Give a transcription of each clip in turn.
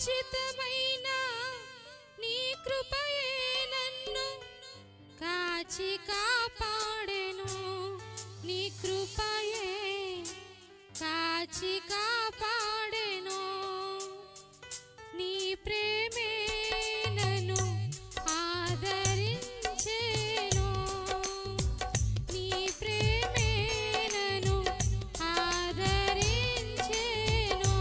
సమయోచితమైన నీ కృపయే నన్ను కాచి కాపాడెను నీ కృపయే కాచి కాపాడెను నీ ప్రేమే నన్ను ఆదరించెను నీ ప్రేమే నన్ను ఆదరించెను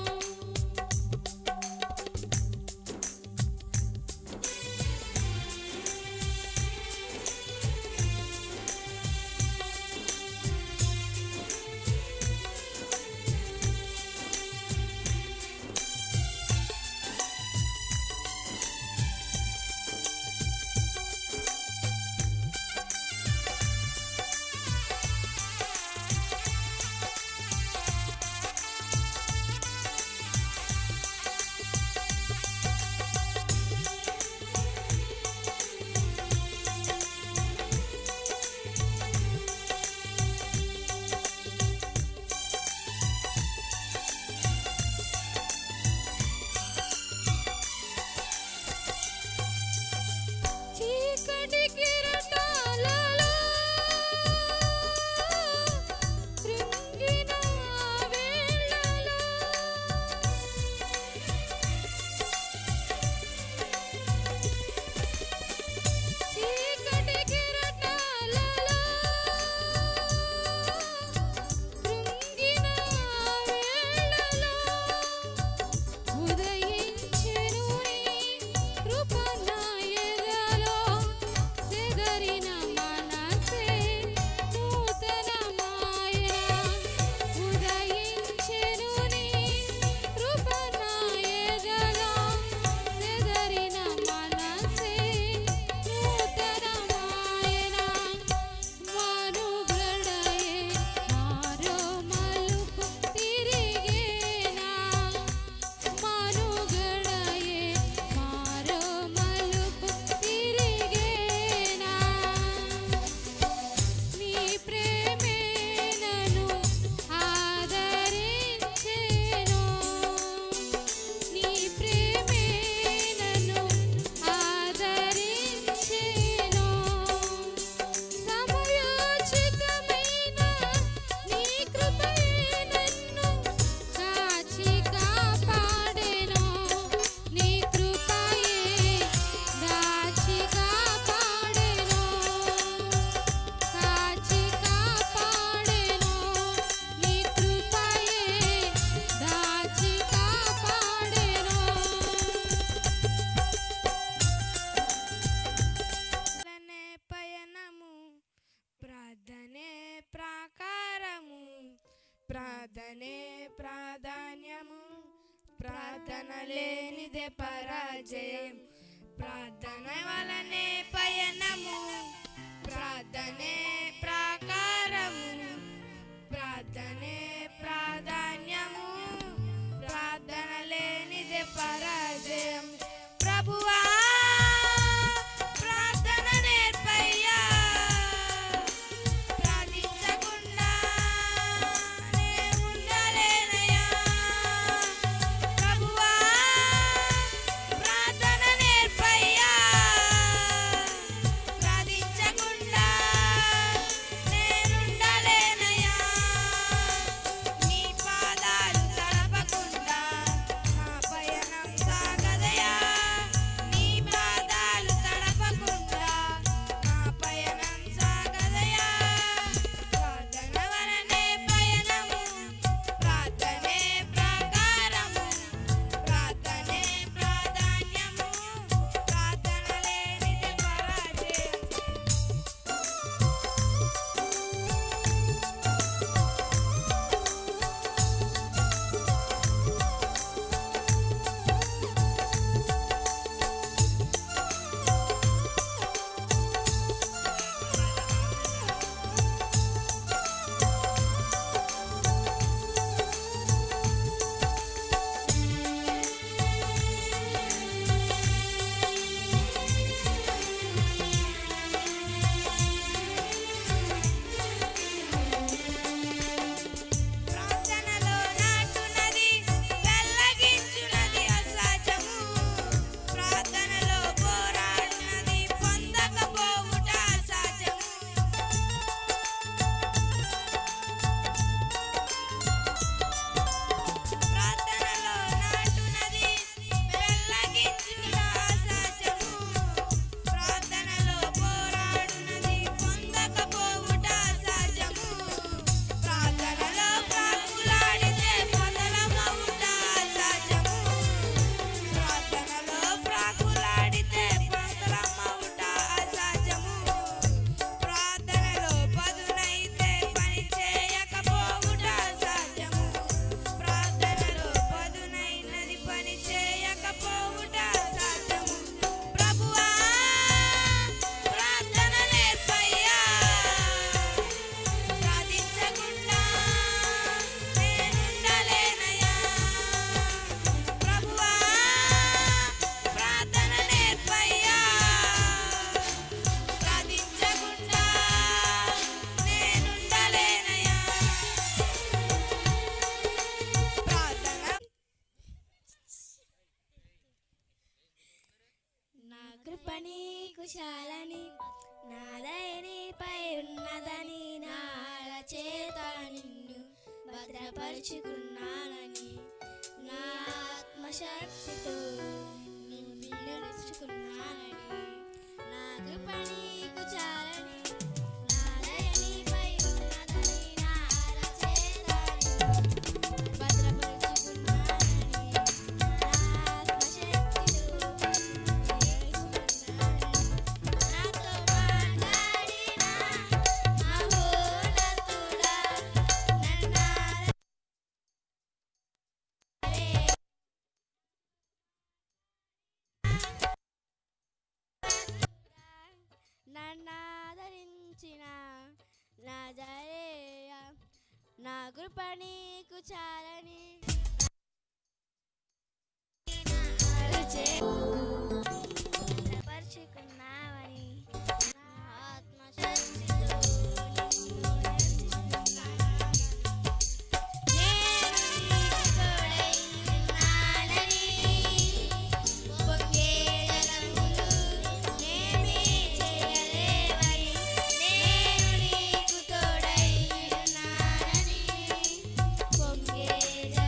చీకటి కిరటాలలో కృంగిన వేళలో చీకటి కిరటాలలో కృంగిన వేళలో ఉదయించెను నీ కృప నా ఎదలో చెదరిన మనసే నూతనమాయన ఉదయించెను నీ కృప నా ఎదలో చెదరిన మనసే నూతనమాయన మనుగడయే మారో మలుపు తిరిగేనా మనుగడయే మారో మలుపు తిరిగేనా నీ ప్రేమే నన్ను ఆదరించెను నీ ప్రేమే నన్ను ఆదరించెను సమయోచితమైన నీ కృపయే నన్ను కాచి కాపాడెను నీ కృపయే దాచి కాపాడెను కాచి కాపాడెను నీ కృపయే దాచి కాపాడెను ప్రార్థనే పయనము ప్రార్థనే ప్రాకారము ప్రార్థనే ప్రాధాన్యము ప్రార్థన లేనిదే పరాజయం ప్రార్థన వలనే పయనము ప్రార్థనే ప్రాకారము ప్రార్థనే ప్రాధాన్యము ప్రార్థన లేనిదే పరాజయం ప్రభువా ప్రార్థన నేర్పయ్యా ప్రార్థించకుండా నే ఉండలేనయ్యా ప్రభువా ప్రార్థన నేర్పయ్యా ప్రార్థించకుండా భద్రపరుచుకున్నానని నా ఆత్మశక్తితో నిన్ను పీడనిచ్చుకున్నానని నా కృప నీకు చాలని నా దయ నీపై ఉన్నదని నా అరచేతని భద్రపరుచుకున్నానని నా ఆత్మశక్తితో పీడనిచ్చుకున్నానని నాతో మాట్లాడిన మహోన్నతుడా నన్నారే నన్నాదరించిన నా జరేయ నా కృప నీకు చాలని పరుచుకున్నావని నా ఆత్మశక్తితో నిన్ను నిరీక్షిస్తున్నానని. నేను నీకు తోడై ఉన్నానని పొంగే జలములు నేమీ చేయలేవని నేను నీకు తోడై ఉన్నానని పొంగే జలములు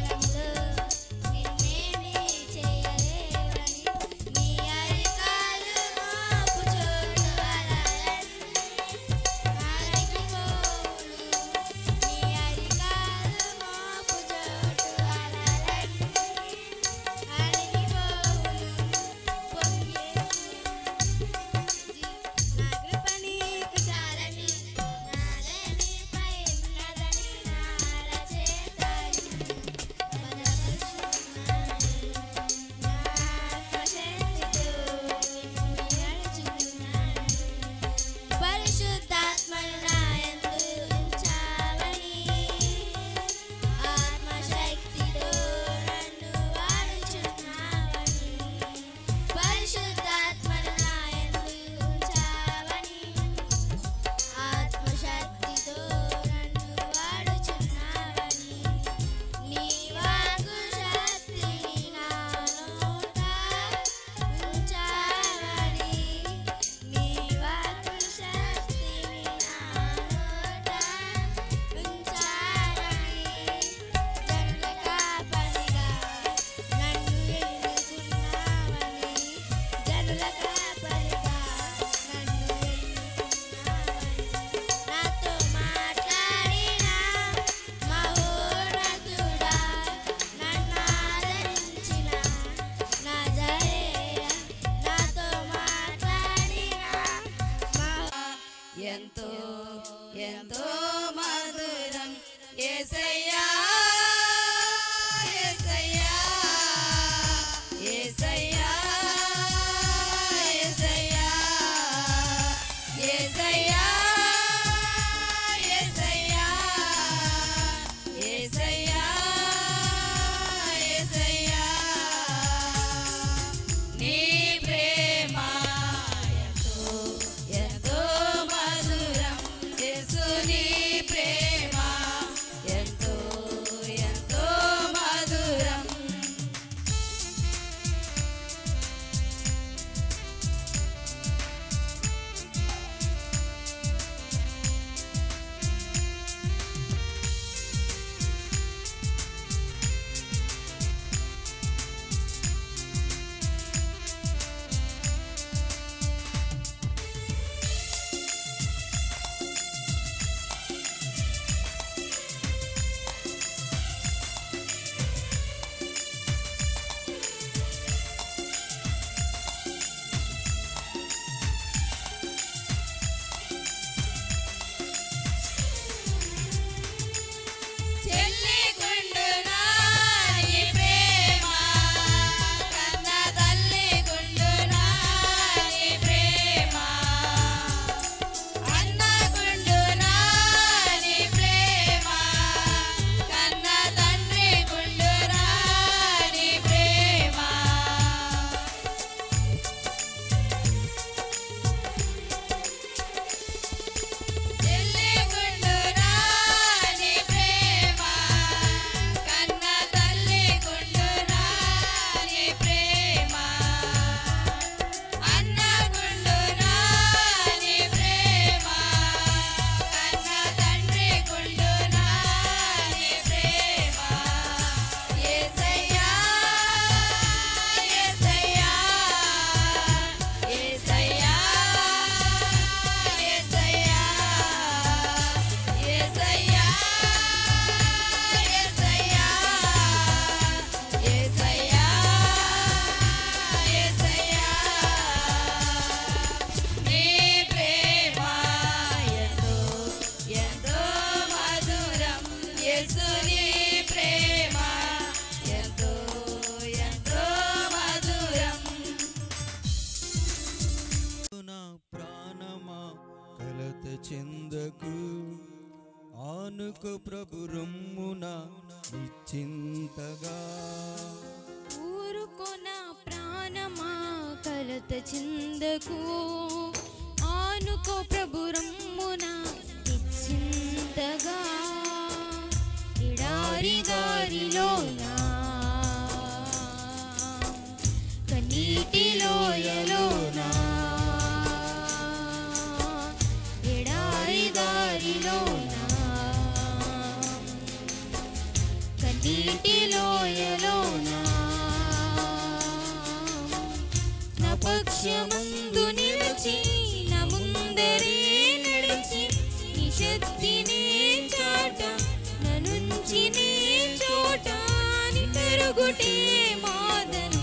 యేసుని ప్రేమ ఎంతో ఎంతో మధురం నా ప్రాణమా కలత చెందకు ఆనుకు ప్రభు రొమ్మున నిశ్చింతగా ఊరుకొన ప్రాణమా కలత చిందకు ఆనుకో ప్రభు రమ్మున నిశ్చింతగా ఎడారి దారిలోనా కన్నీటి లోయలోనా ఎడారి దారిలోనా కన్నీటి లోయలోనా నా పక్షమందు నిలిచి నా ముందరే నడిచి నీ శక్తిని చాట ననుంచి నీ చోట ని పెరుగుటే మాదనం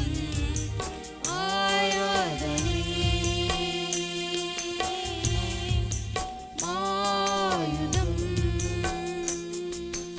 ఆరాధనే ఆయుధం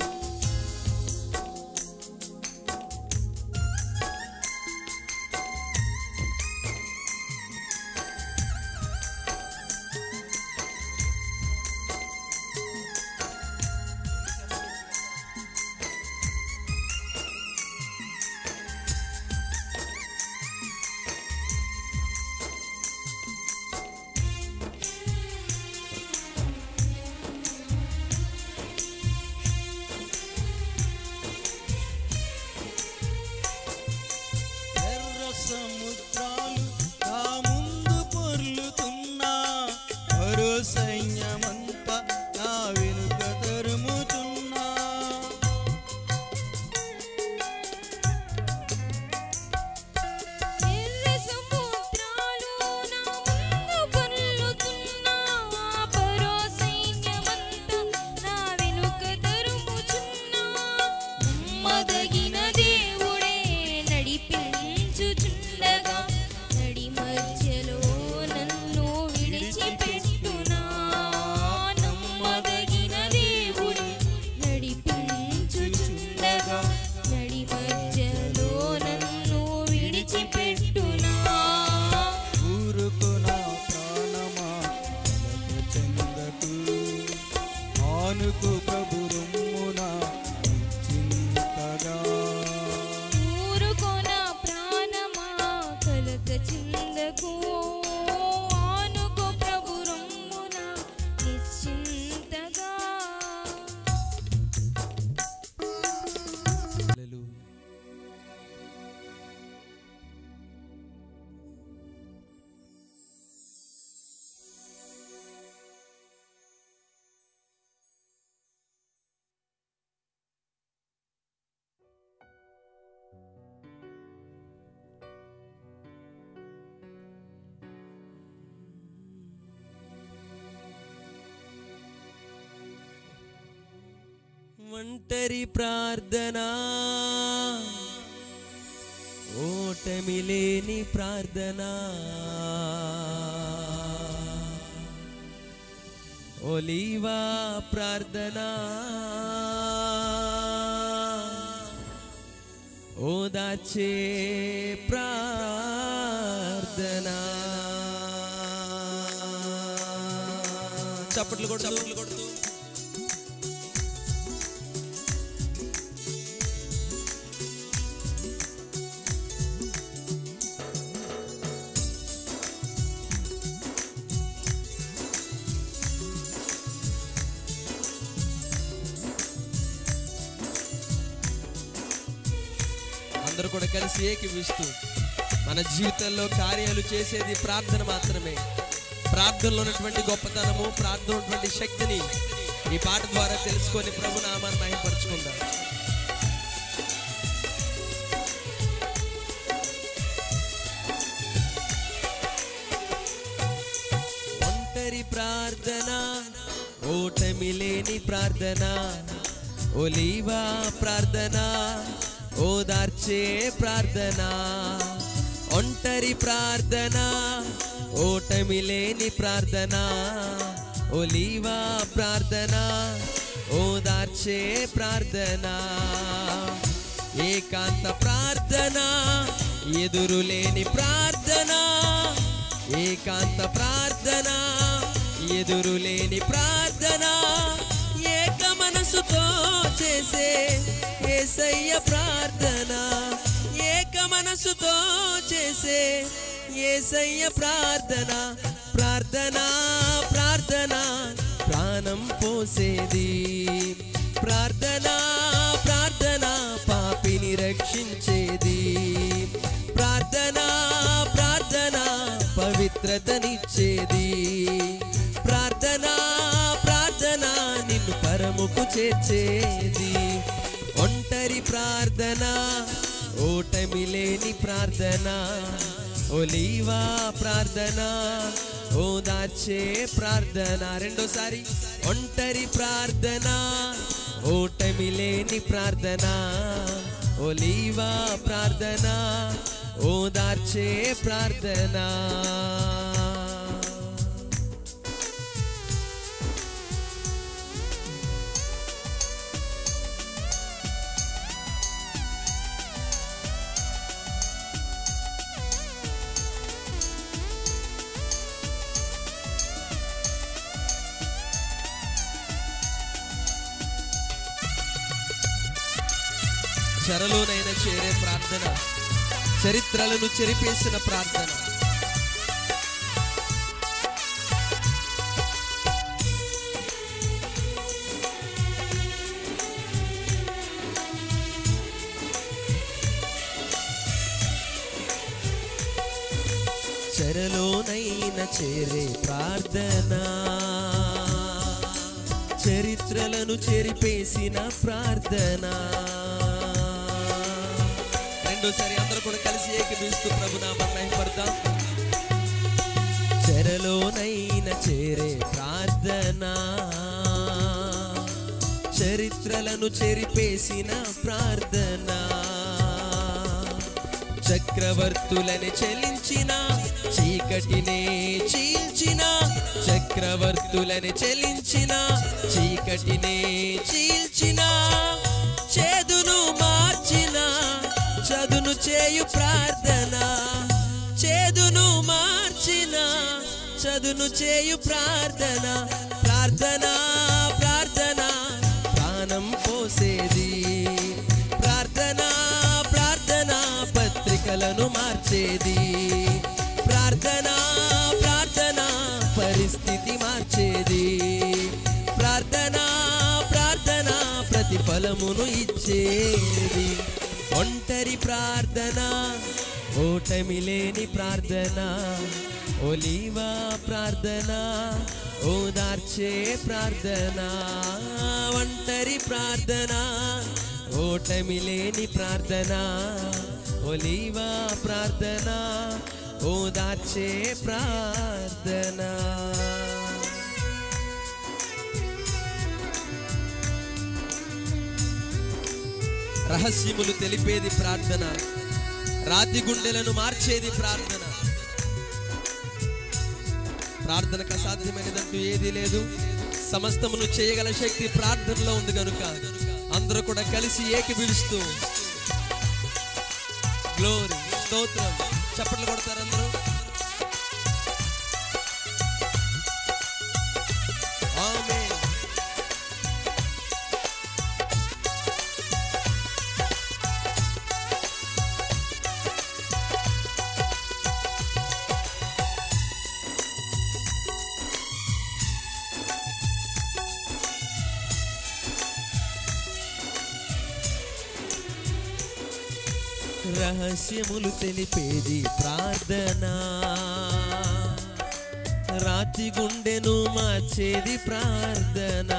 ఎర్ర సముద్రాలు నా ముందు పొర్లుతున్నా మరో సైన్యమంతా నా వెనుక తరుముతున్నా ఎర్ర సముద్రాలు నా ముందు పొర్లుతున్నా పరో సైన్యమంతా నా వెనుక తరుముచున్నా నమ్మదగిన దేవుడే నడిపించుచుండగా నడి మధ్యలో నన్ను విడిచిపెట్టునా నమ్మదగిన దేవుడే నడిపించుచుండగా నడి మధ్యలో నన్ను విడిచిపెట్టునా ఊరుకు నా ప్రాణమా కలత చెందకు ఆనుకు ప్రభు రొమ్మున నిశ్చింతగా ఊరుకోన ప్రాణమా కలత చిందకు ఆనుకో ప్రభు రొమ్మున నిశ్చింతగా హల్లెలూయా. ఒంటరి ప్రార్థన ఓటమి లేని ప్రార్థన ఒలీవా ప్రార్థన ఓదాచే ప్రార్థన చప్పట్లు కొడుతూ చప్పట్లు కొడుతూ అందరూ కూడా కలిసి ఏకీవిస్తూ మన జీవితంలో కార్యాలు చేసేది ప్రార్థన మాత్రమే ప్రార్థనలో ఉన్నటువంటి గొప్పతనము ప్రార్థన ఉన్నటువంటి శక్తిని ఈ పాట ద్వారా తెలుసుకొని ప్రభు నామాన్ని మహిమపరుచుకుందాం ఒంటరి ప్రార్థన ఓటమి లేని ప్రార్థన ఒలీవా ప్రార్థన ఓదార్చే ప్రార్థన ఒంటరి ప్రార్థన ఓటమి లేని ప్రార్థన ఒలీవా ప్రార్థన ఓదార్చే ఓదార్చే ప్రార్థన ఏకాంత ప్రార్థన ఎదురులేని ప్రార్థన ఏకాంత ప్రార్థన ఎదురులేని ప్రార్థన ఏక మనసుతో చేసే ఏసయ్య ప్రార్థన ఏక మనసుతో చేసే ఏసయ్య ప్రార్థన ప్రార్థన ప్రార్థన ప్రాణం పోసేది ప్రార్థన ప్రార్థన పాపిని రక్షించేది ప్రార్థన ప్రార్థన పవిత్రతనిచ్చేది ప్రార్థన ప్రార్థన నిన్ను పరముకు చేర్చేది ఒంటరి ప్రార్థన ఓటమి లేని ప్రార్థన ఒలీవా ప్రార్థన ఓదార్చే ప్రార్థన రెండోసారి ఒంటరి ప్రార్థన ఓటమి లేని ప్రార్థన ఒలీవా ప్రార్థన ఓదార్చే ప్రార్థన చెరలోనైనా చేరే ప్రార్థన చరిత్రలను చెరిపేసిన ప్రార్థన చెరలోనైన చేరే ప్రార్థన చరిత్రలను చెరిపేసిన ప్రార్థన రెండోసారి అందరూ కూడా కలిసి ఏకీభవిస్తూ ప్రభు నామం పడతాం చెరలోనైన చేరే ప్రార్థన చరిత్రలను చెరిపేసిన ప్రార్థన చక్రవర్తులని చెలించిన చీకటినే చీల్చిన చక్రవర్తులని చెలించిన చీకటినే చీల్చిన చేదును మార్చిన చదును చేయు ప్రార్థన చేదును మార్చిన చదును చేయు ప్రార్థన ప్రార్థన ప్రార్థన ప్రాణం పోసేది ప్రార్థన ప్రార్థన పత్రికలను మార్చేది ప్రార్థన ప్రార్థన పరిస్థితి మార్చేది ప్రార్థన ప్రార్థన ప్రతిఫలమును ఇచ్చేది ఒంటరి ప్రార్థన ఓటమి లేని ప్రార్థన ఒలీవా ప్రార్థన ఓదార్చే ప్రార్థన ఒంటరి ప్రార్థన ఓటమి లేని ప్రార్థన ఒలీవా ప్రార్థన ఓదార్చే ప్రార్థన రహస్యములు తెలిపేది ప్రార్థన రాతి గుండెలను మార్చేది ప్రార్థన ప్రార్థనకు అసాధ్యమైనదంటూ ఏదీ లేదు సమస్తమును చేయగల శక్తి ప్రార్థనలో ఉంది కనుక అందరూ కూడా కలిసి ఏకీభవిస్తూ గ్లోరీ స్తోత్రం చప్పట్లు కొడతారు అందరూ ఆమేన్ రహస్యములు తెలిపేది ప్రార్థన రాతి గుండెను మార్చేది ప్రార్థన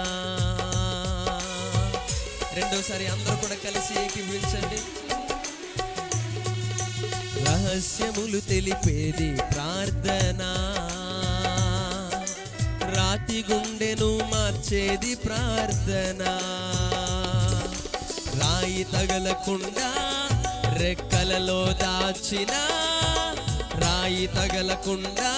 రెండోసారి అందరూ కూడా కలిసి ఏకీభవించండి రహస్యములు తెలిపేది ప్రార్థన రాతి గుండెను మార్చేది ప్రార్థన రాయి తగలకుండా రెక్కలలో దాచిన రాయి తగలకుండా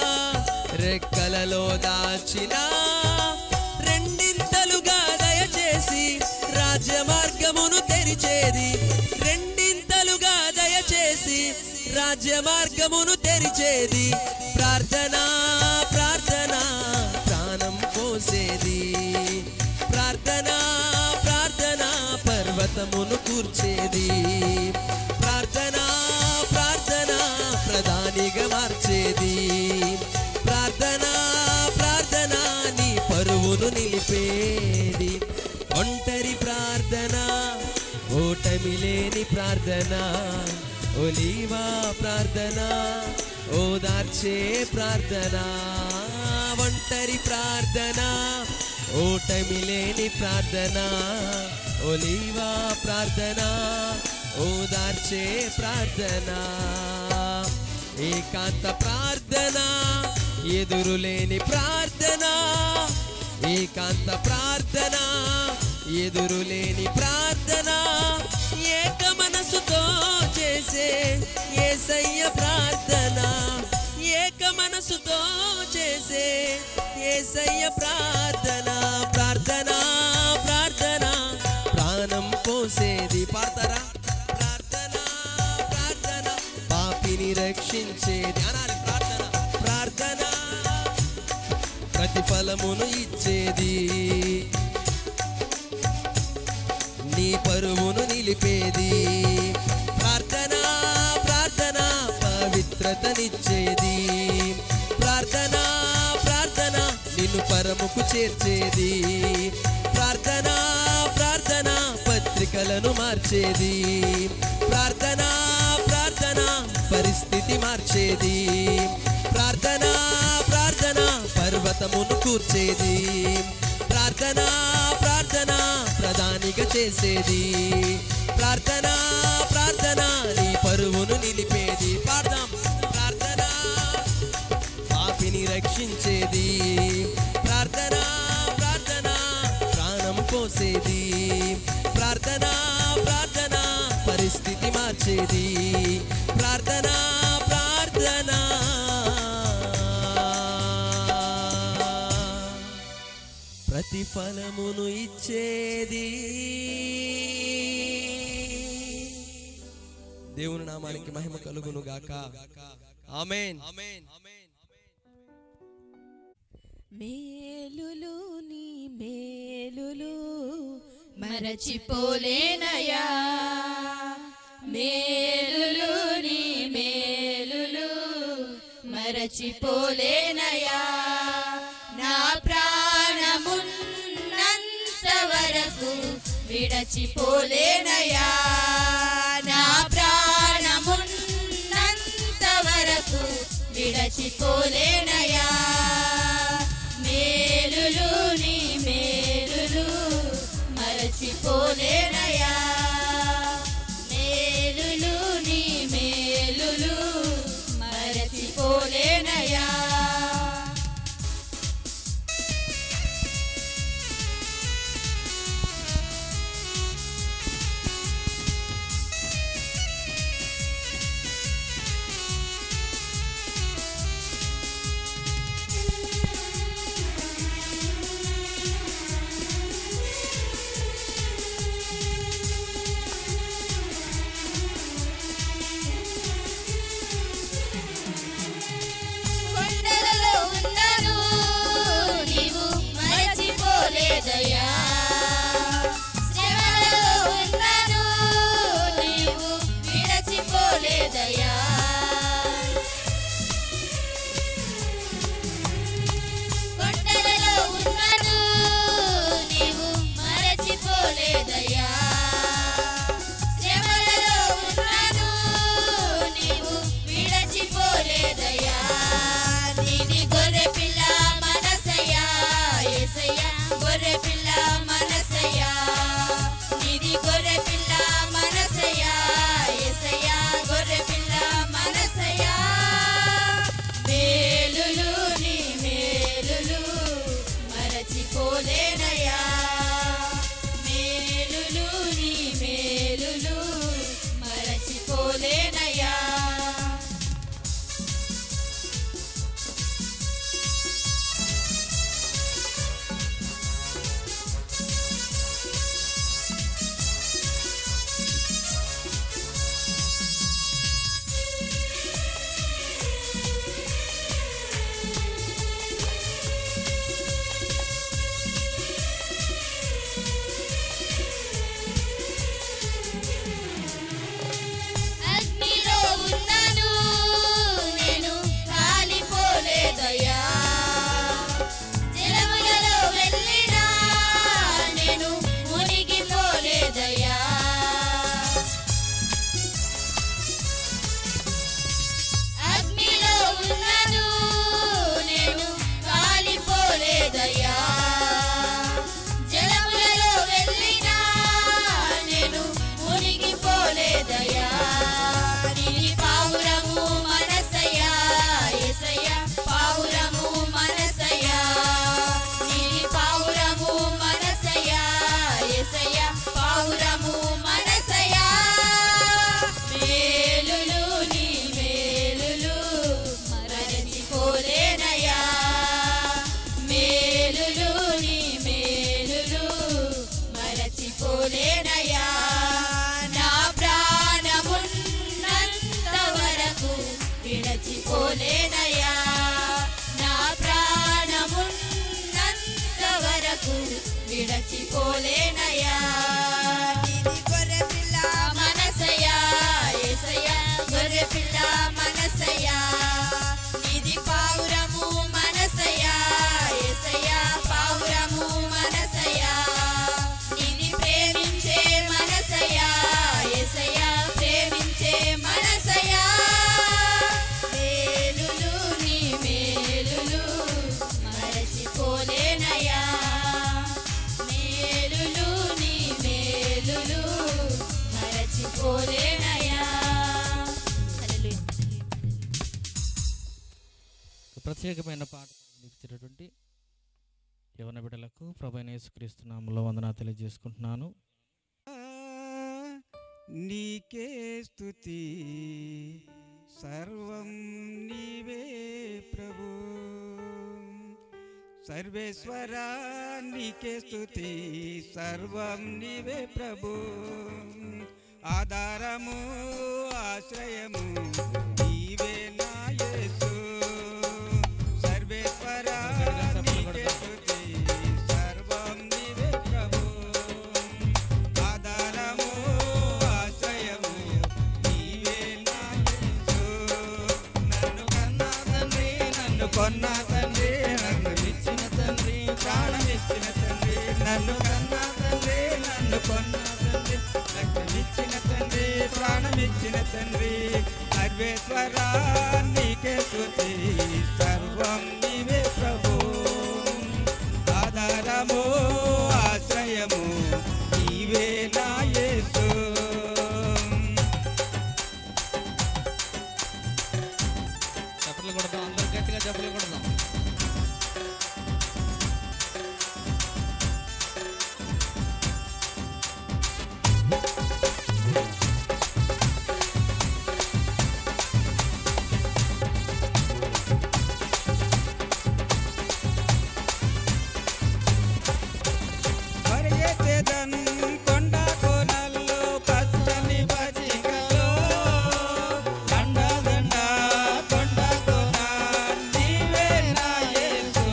రెక్కలలో దాచిన రెండింతలుగా దయచేసి రాజ్య మార్గమును తెరిచేది రెండింతలుగా దయచేసి రాజ్య మార్గమును తెరిచేది ప్రార్థన ప్రార్థన ప్రాణం పోసేది ప్రార్థన ప్రార్థన పర్వతమును కూర్చేది ప్రార్థన ప్రార్థన ప్రధానిగా మార్చేది ప్రార్థన ప్రార్థన నీ పరువును నిలిపేది ఒంటరి ప్రార్థన ఓటమి లేని ప్రార్థన ఒలీవా ప్రార్థన ఓదార్చే ప్రార్థన ఒంటరి ప్రార్థన ఓటమి లేని ప్రార్థన ఒలీవా ప్రార్థన ఓదార్చే ప్రార్థన ఏకాంత ప్రార్థన ఎదురులేని ప్రార్థన ఏకాంత ప్రార్థన ఎదురులేని ప్రార్థన ఏక మనసుతో చేసే ఏసయ్య ప్రార్థన ఏక మనసుతో చేసే ఏసయ్య ప్రార్థన ప్రార్థన ప్రార్థన ప్రాణం పోసేది పాడతారా ప్రార్థన ప్రార్థన పాపిని రక్షించేది అనాలి ప్రార్థన ప్రార్థన ప్రతిఫలమును ఇచ్చేది నీ పరువును నిలిపేది ప్రార్థన ప్రార్థన పవిత్రతనిచ్చేది ప్రార్థన ప్రార్థన నిన్ను పరముకు చేర్చేది ప్రార్థన ప్రార్థన పత్రికలను మార్చేది ప్రార్థన ప్రార్థన పరిస్థితి మార్చేది ప్రార్థన ప్రార్థన పర్వతమును కూర్చేది ప్రార్థన ప్రార్థన ప్రధానిగా చేసేది ప్రార్థన ప్రార్థన నీ పరువును నిలిపేది పాడదాం ప్రార్థన పాపిని రక్షించేది ప్రార్థన ప్రార్థన ప్రాణం పోసేది ప్రార్థన ప్రార్థన పరిస్థితి మార్చేది ప్రార్థన ప్రార్థన ప్రతిఫలమును ఇచ్చేది దేవుని నామానికి మహిమ కలుగును గాక ఆమేన్ మేలులు నీ మేలులు మరచిపోలేనయా మేలులు నీ మేలులు మరచిపోలేనయా నా ప్రాణమున్నంత వరకు విడచిపోలేనయా నా ప్రాణమున్నంత వరకు విడచిపోలేనయా మేలులు నీ మేలులు మరచిపోలేనయా మేలులు నీ మేలులు మరచిపోలేనయా ఏసయ్యా పావురము మనసయ్యా మేలులు నీ మేలులు మరచిపోలేనయ్యా మేలులు నీ మేలులు మరచిపోలేనయ్యా నా ప్రాణమున్నంత వరకు విడచిపోలేనయ్యా నా ప్రాణమున్నంత వరకు విడచిపోలేనయ్యా నీది గొర్రె పిల్ల మనసయ్యా ఏసయ్యా గొర్రె పిల్ల మనసయ్యా నీది పావురము మనసయ్యా ఏసయ్యా పావురము మనసయ్యా నీది ప్రేమించే మనసయ్యా ఏసయ్యా ప్రేమించే మనసయ్యా మేలులు నీ మేలులు మరచిపోలేనయ్యా మేలులు నీ మేలులు మరచిపోలేనయ్యా హల్లెలూయా ప్రత్యేకమైన పాట ఇచ్చినటువంటి యవన బిడ్డలకు ప్రభైన యేసుక్రీస్తునామంలో వందనా తెలియజేసుకుంటున్నాను నీకే స్తుతి సర్వం నీవే ప్రభు సర్వేశ్వరా నీకే స్తుతి సర్వం నీవే ప్రభు ఆధారము ఆశ్రయము నీవే నా యేసు సర్వేశ్వరా నీకే స్తుతి సర్వం నీవే ప్రభు ఆధారము ఆశ్రయము నీవే నా యేసు నన్ను కన్నా తండ్రి నన్ను కొన్న తండ్రి నన్ను ఇచ్చిన తండ్రి ప్రాణం ఇచ్చిన తండ్రి నన్ను కన్నా తండ్రి నన్ను కొన్న తండ్రి రక్తం ఇచ్చిన తండ్రి ప్రాణం ఇచ్చిన తండ్రి సర్వేశ్వరా నీకే స్తుతి సర్వం నీవే ప్రభు ఆధారము ఆశ్రయము నీవే నా యేసు చెప్పలు కొడదాం అందరు గట్టిగా చెప్పలు కొడదాం పరిగెత్తెదన్ కొండ కోనల్లో పచ్చని పచ్చికలో దండ దండ కొండ కోన నీవే నా యేసు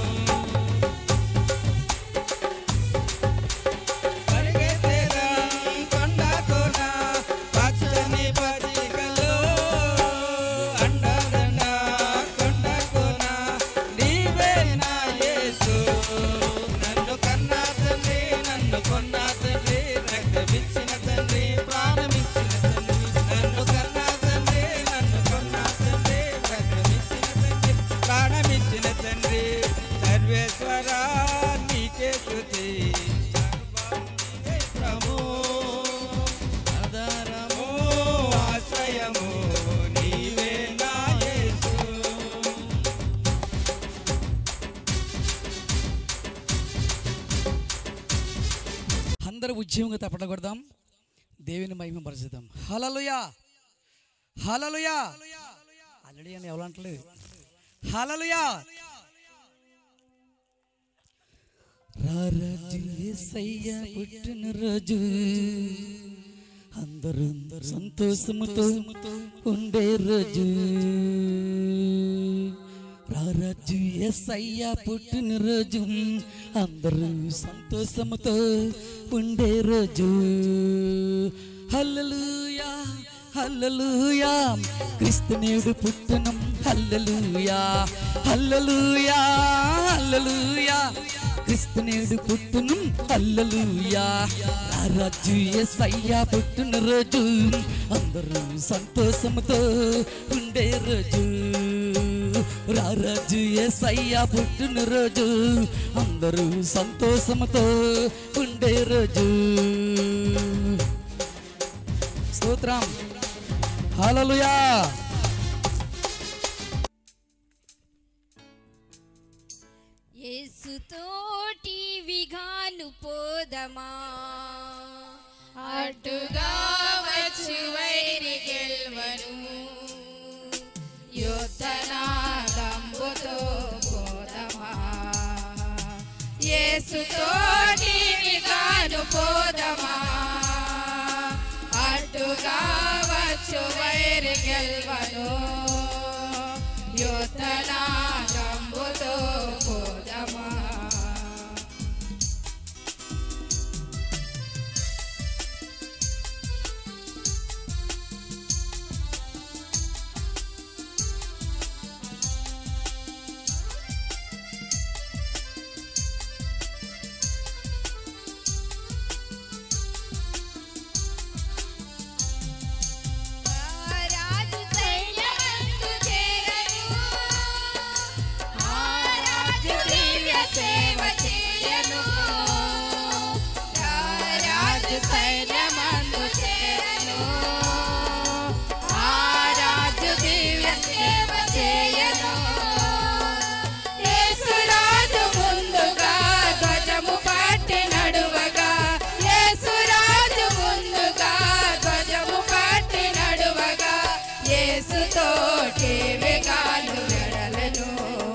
పరిగెత్తెదన్ కొండ కోన పచ్చని పచ్చికలో అండ దండ కొండ కోన నీవే నా యేసు నన్ను కన్నా తండ్రి నన్ను కొన్న తండ్రి రక్తమిచ్చిన తండ్రి ప్రాణమిచ్చిన తండ్రి నన్ను కన్నా తండ్రి నన్ను కొన్న తండ్రి రక్తమిచ్చిన తండ్రి ప్రాణమిచ్చిన తండ్రి సర్వేశ్వరా నీకే స్తుతి సర్వం నీవే ప్రభు ఆధారము ఆశ్రయము నీవే నా యేసు అందరూ ఉద్యమంగా తప్పడం కొడదాం దేవుని మహిమ పరుచుదాం హలలుయా హలలుయా అల్లడి అని ఎవరు అంటలేదు హలలుయా రారాజు యేసయ్య పుట్టిన రోజు అందరూ సంతోషముతో ఉండే రోజు రారాజు ఎస్ఐయా పుట్టిన రోజు అందరూ సంతోషముతో ఉండే రోజు హల్లెలూయా హల్లెలూయా క్రిస్తునేడు పుట్టునం హల్లెలూయా హల్లెలూయా హల్లెలూయా క్రిస్తునేడు పుట్టునం హల్లెలూయా రారాజు ఎస్ఐయా పుట్టిన రోజు అందరూ సంతోషముతో ఉండే రోజు రారాజు ఎస్ఐయా పుట్టిన రోజు అందరూ సంతోషముతో ఉండే రోజు స్తోత్రం హల్లెలూయా యేసుతోటి విఘాలు పోదమా అడ్డుగా వచ్చు వైరి గెల్వను యుద్ధన దంబుతో పోదమా రాజు సైన్యమందు చేరను ఆ రాజు దివ్య సేవ చేయను రాజు సైన్యమందు చేరను ఆ రాజు దివ్య సేవ చేయను యేసురాజు ముందుగా ధ్వజము పట్టి నడువగా యేసురాజు ముందుగా ధ్వజము పట్టి నడువగా యేసుతోటి విగాలు వెడలను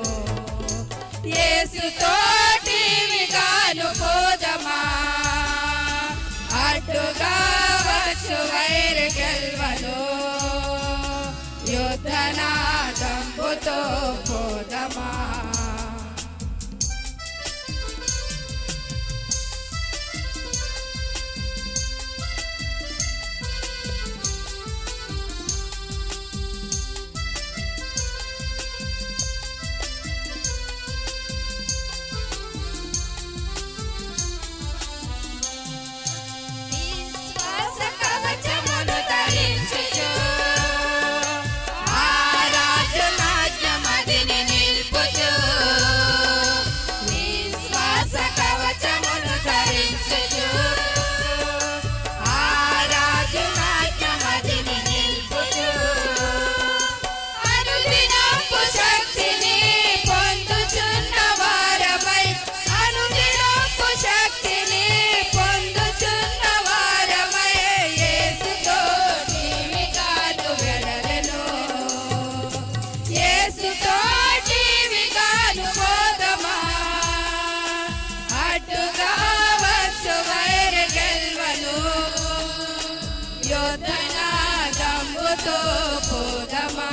యేసుతోటి విగాలు పోదమా అడ్డుగా వచ్చు వైరు గెల్వను యుద్ధన దంబుతో పోదమా విశ్వాస కవచమును ధరించుచు ఆ రాజు నాజ్ఞమదిని నిల్పుచు విశ్వాస కవచమును ధరించుచు ఆ రాజు నాజ్ఞమదిని నిల్పుచు అనుదినపు శక్తిని పొందుచున్న వారమై అనుదినపు శక్తిని పొందుచున్న వారమై యేసుతో నీవి కాదు వెడలను యేసుతో నీవి కాదు పోదమా అడ్డుగా వచ్చు వైర గెల్వను యోధన దమ్ముతో పోదమా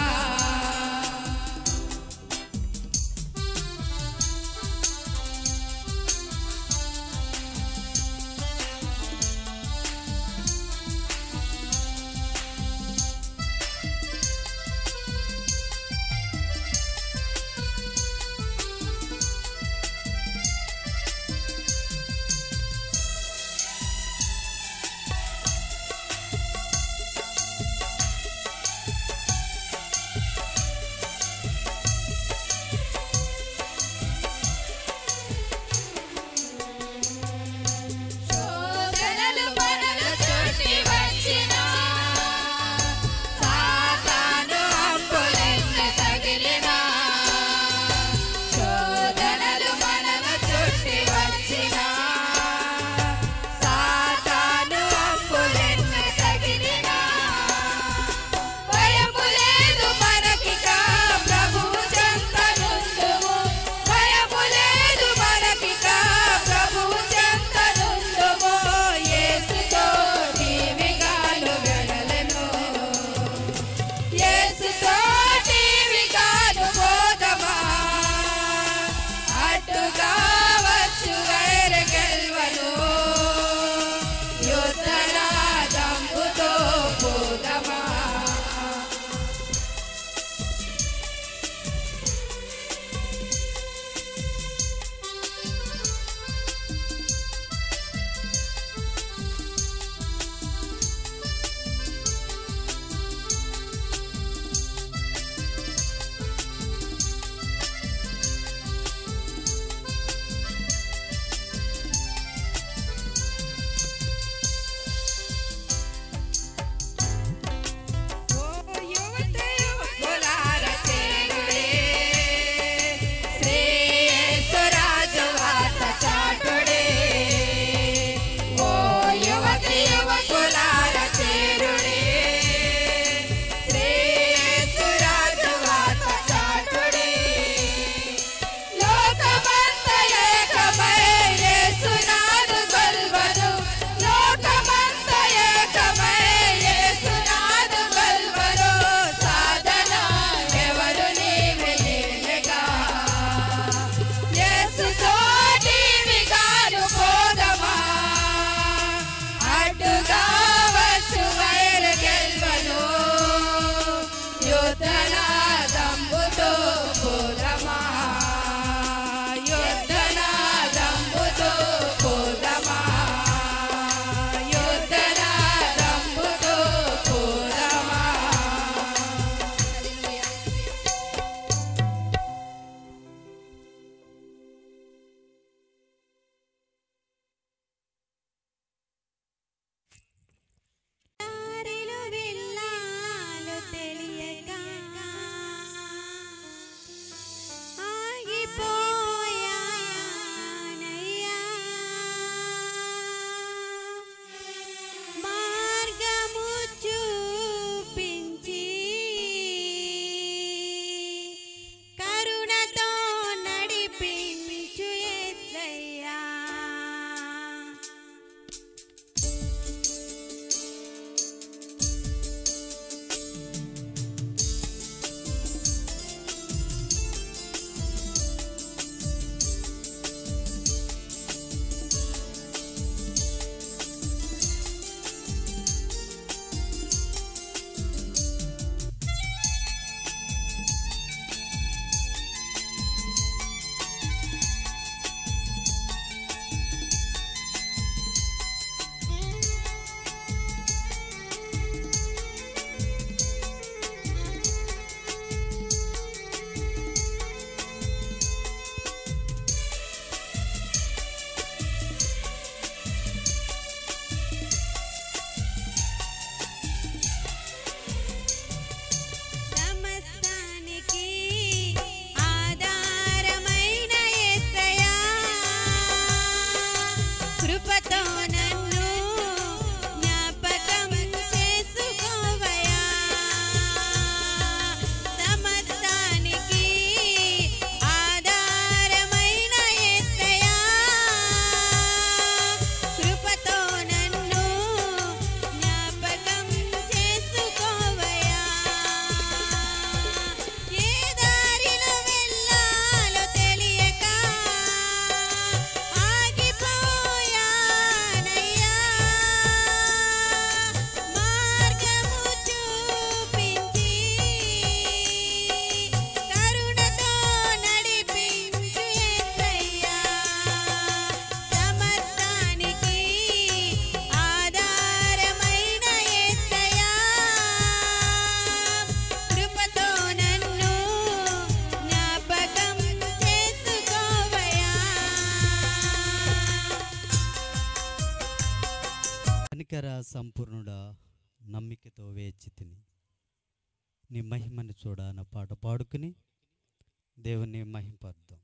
సంపూర్ణుడా నమ్మికతో వేచి తిని నీ మహిమను చూడ అన్న పాట పాడుకుని దేవుని మహింపద్దాం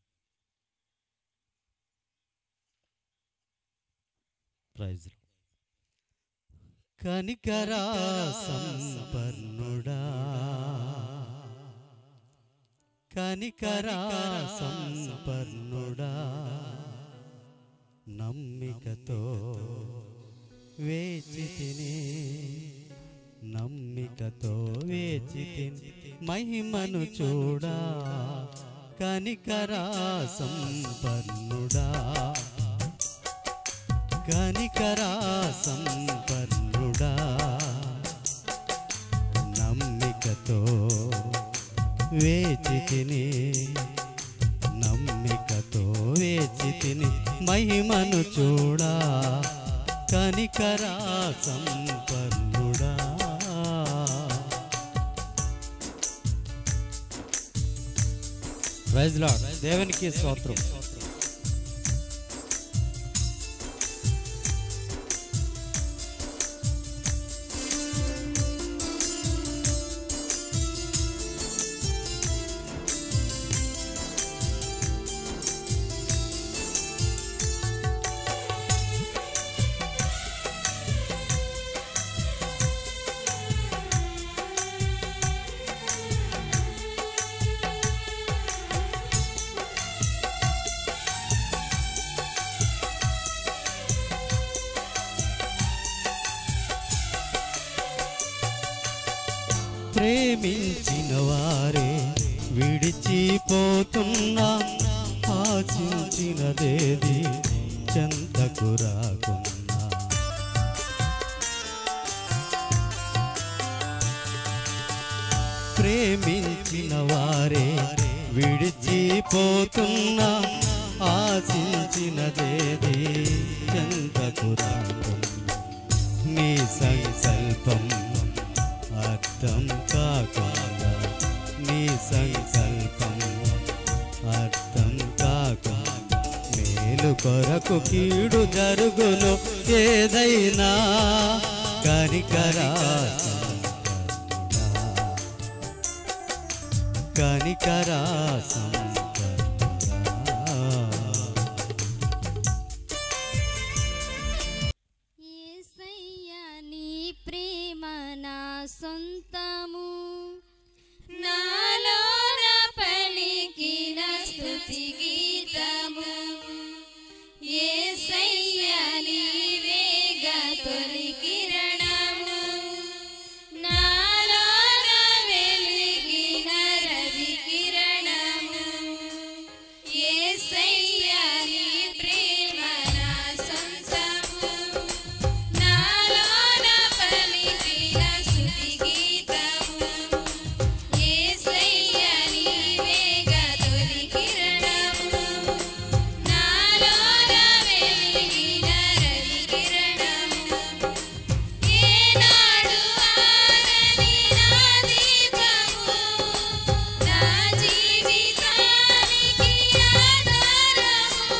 ప్రైజ్ కనికరా సంపన్నుడా కనికరా సంపన్నుడా నమ్మికతో వేచి తిని నమ్మికతో వేచి తిని మహిమను చూడా కనికరా సంపన్నుడా కనికరా సంపన్నుడా నమ్మికతో వేచి తిని నమ్మికతో వేచి తిని మహిమను చూడా కనికరా సంపన్నుడా ప్రైజ్ లార్డ్ దేవునికి స్తోత్రం ప్రేమించిన వారే విడిచిపోతున్నా ఆశించినదేది చెంతకు రాకున్నా ప్రేమించిన వారే విడిచిపోతున్నా ఆశించినదేది చెంతకు రాకున్నా నీ సంకల్పం అర్థం కాకుండా నీ సంకల్పం అర్థం కాకుండా మేలు కొరకు కీడు జరుగును ఏదైనా కనికరా కనికరా సంకల్పరా యేసయ్యా నీ ప్రేమ నా సొంతము నాలోన పలికిన స్తుతి గీతము యేసయ్యా నీవేగా తొలి కిరణము నాలోన వెలిగిన రవి కిరణము యేసయ్యా నీ ప్రేమ నా సొంతము నాలోన పలికిన స్తుతి గీతము యేసయ్యా నీవేగా తొలి కిరణము నాలోన వెలిగిన రవి కిరణము ఏనాడు ఆరని నా దీపము నా జీవితానికి ఆధారము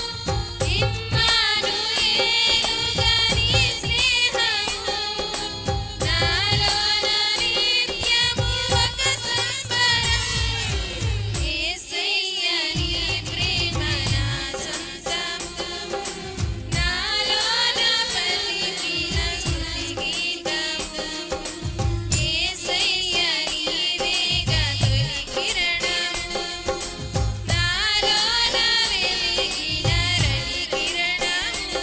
ఇమ్మానుయేలుగా నీ స్నేహము నాలోన నిత్యము ఒక సంబరం యేసయ్యా నీ ప్రేమ నా సొంతము నాలోన పలికిన స్తుతి గీతము యేసయ్యా నీవేగా తొలి కిరణము నాలోన వెలిగిన రవి కిరణము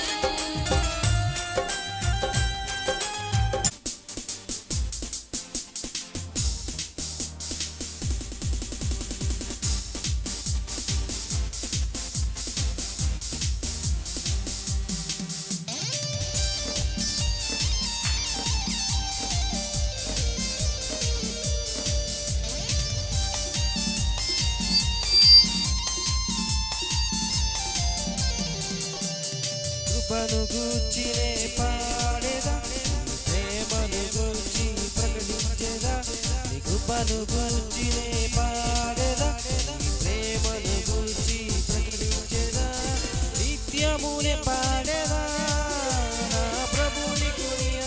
కృపను గూర్చినే పాడేదా నీ ప్రేమను గూర్చి ప్రకటించేదా నీ కృపను గూర్చినే పాడేదా నీ ప్రేమను గూర్చి ప్రకటించేదా నిత్యమునే పాడేదా నా ప్రభుని కొనియాడేదా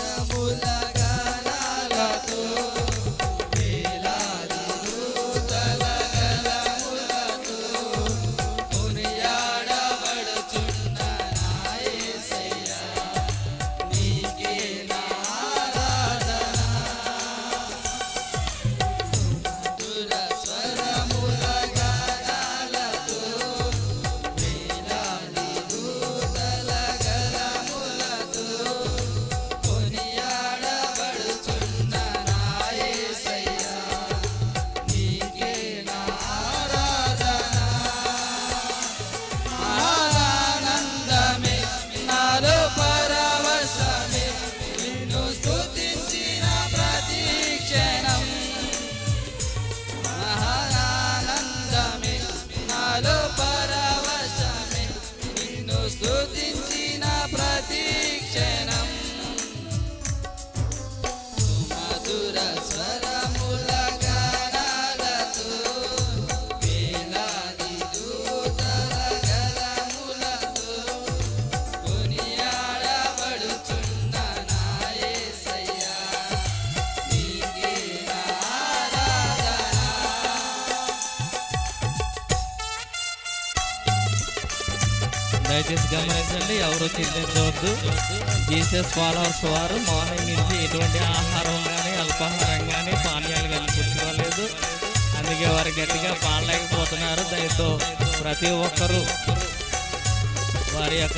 దయచేసి గమనించండి ఎవరు చింతించవద్దు జీసస్ ఫాలోవర్స్ వారు మార్నింగ్ నుంచి ఎటువంటి ఆహారం కానీ అల్పాహారం కానీ పానీయాలు కానీ పుచ్చుకోలేదు అందుకే వారు గట్టిగా పాడలేకపోతున్నారు దయతో ప్రతి ఒక్కరూ వారి యొక్క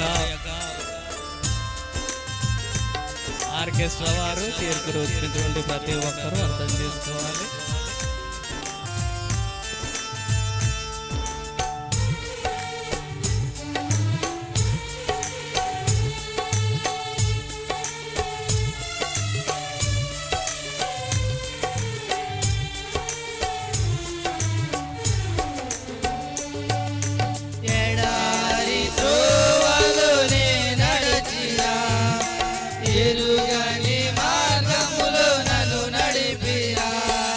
ఆర్కెస్ట్రా వారు తీర్పులు వచ్చినటువంటి ప్రతి ఒక్కరూ అర్థం చేసుకోవాలి ఎడారి త్రోవలోనే నడచిన ఎరుగని మార్గములో నన్ను నడిపిన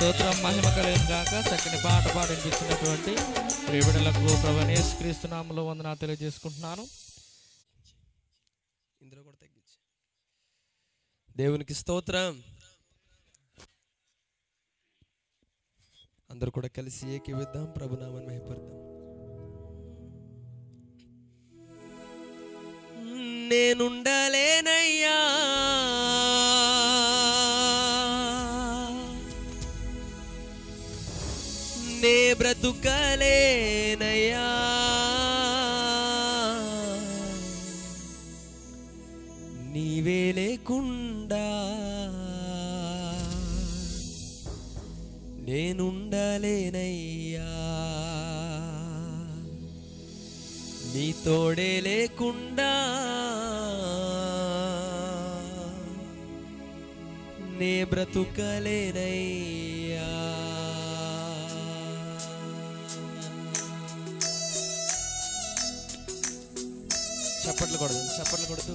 స్తోత్రం మహిమ కలిగిన కాక చక్కని పాట పాడించినటువంటి ప్రియబిడలకు ప్రభనేశ్ క్రీస్తునామలో వందనా తెలియజేసుకుంటున్నాను ఇందులో కూడా తగ్గించి దేవునికి స్తోత్రం అందరూ కూడా కలిసి ఏకీవిద్దాం ప్రభునామని మహిపడదాం నేనుండలేనయ్యా నే బ్రతుకలేనయ్యా నీవే లేకుండా నేనుండలేనయ్యా నీ తోడే లేకుండా నే బ్రతుకలేనయ్యా చప్పట్లు కొడదు చప్పట్లు కొడుతూ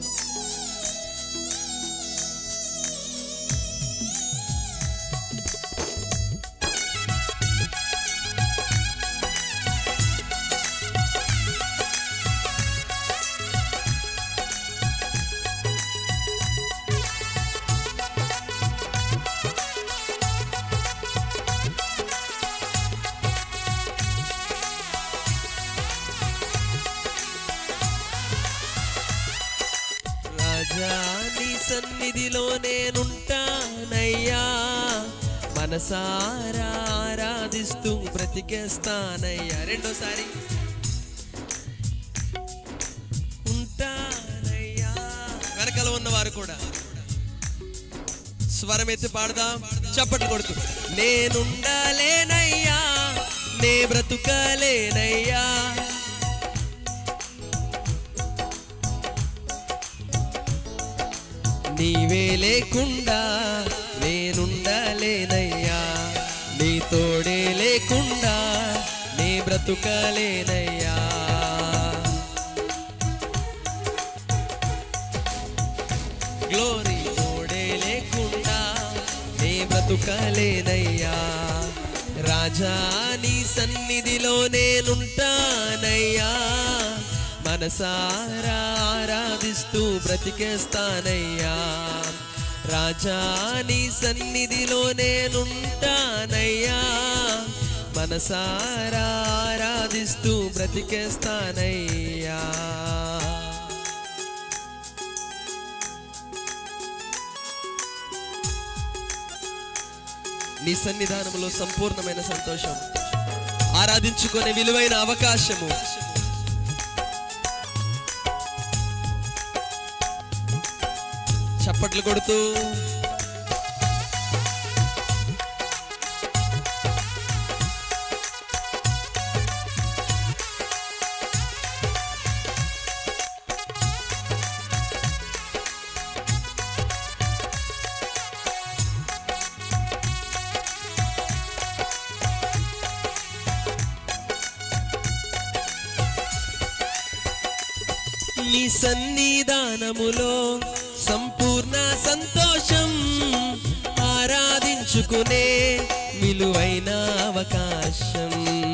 రాజా నీ సన్నిధిలో నేనుంటానయ్యా మనసారా ఆరాధిస్తూ బ్రతికేస్తానయ్యా రెండోసారి ఉంటానయ్యా వెనకాల ఉన్నవారు కూడా స్వరం ఎత్తి పాడదాం చప్పట్లు కొడుతూ నేనుండాలేనయ్యా నే బ్రతుకలేనయ్యా నీవే లేకుండా నేనుండలేనయ్యా నీ తోడే లేకుండా నీ బ్రతుకలేనయ్యా గ్లోరీ తోడే లేకుండా నీ బ్రతుకలేనయ్యా రాజా నీ సన్నిధిలో నేనుంటానయ్యా మనసారా ఆరాధిస్తూ బ్రతికేస్తానయ్యా రాజా నీ సన్నిధిలో నేనుంటానయ్యా మనసారా ఆరాధిస్తూ బ్రతికేస్తానయ్యా నీ సన్నిధానంలో సంపూర్ణమైన సంతోషం ఆరాధించుకునే విలువైన అవకాశము చప్పట్లు కొడుతూ నీ సన్నిధానములో సంపూర్ణ సంతోషం ఆరాధించుకునే విలువైన అవకాశం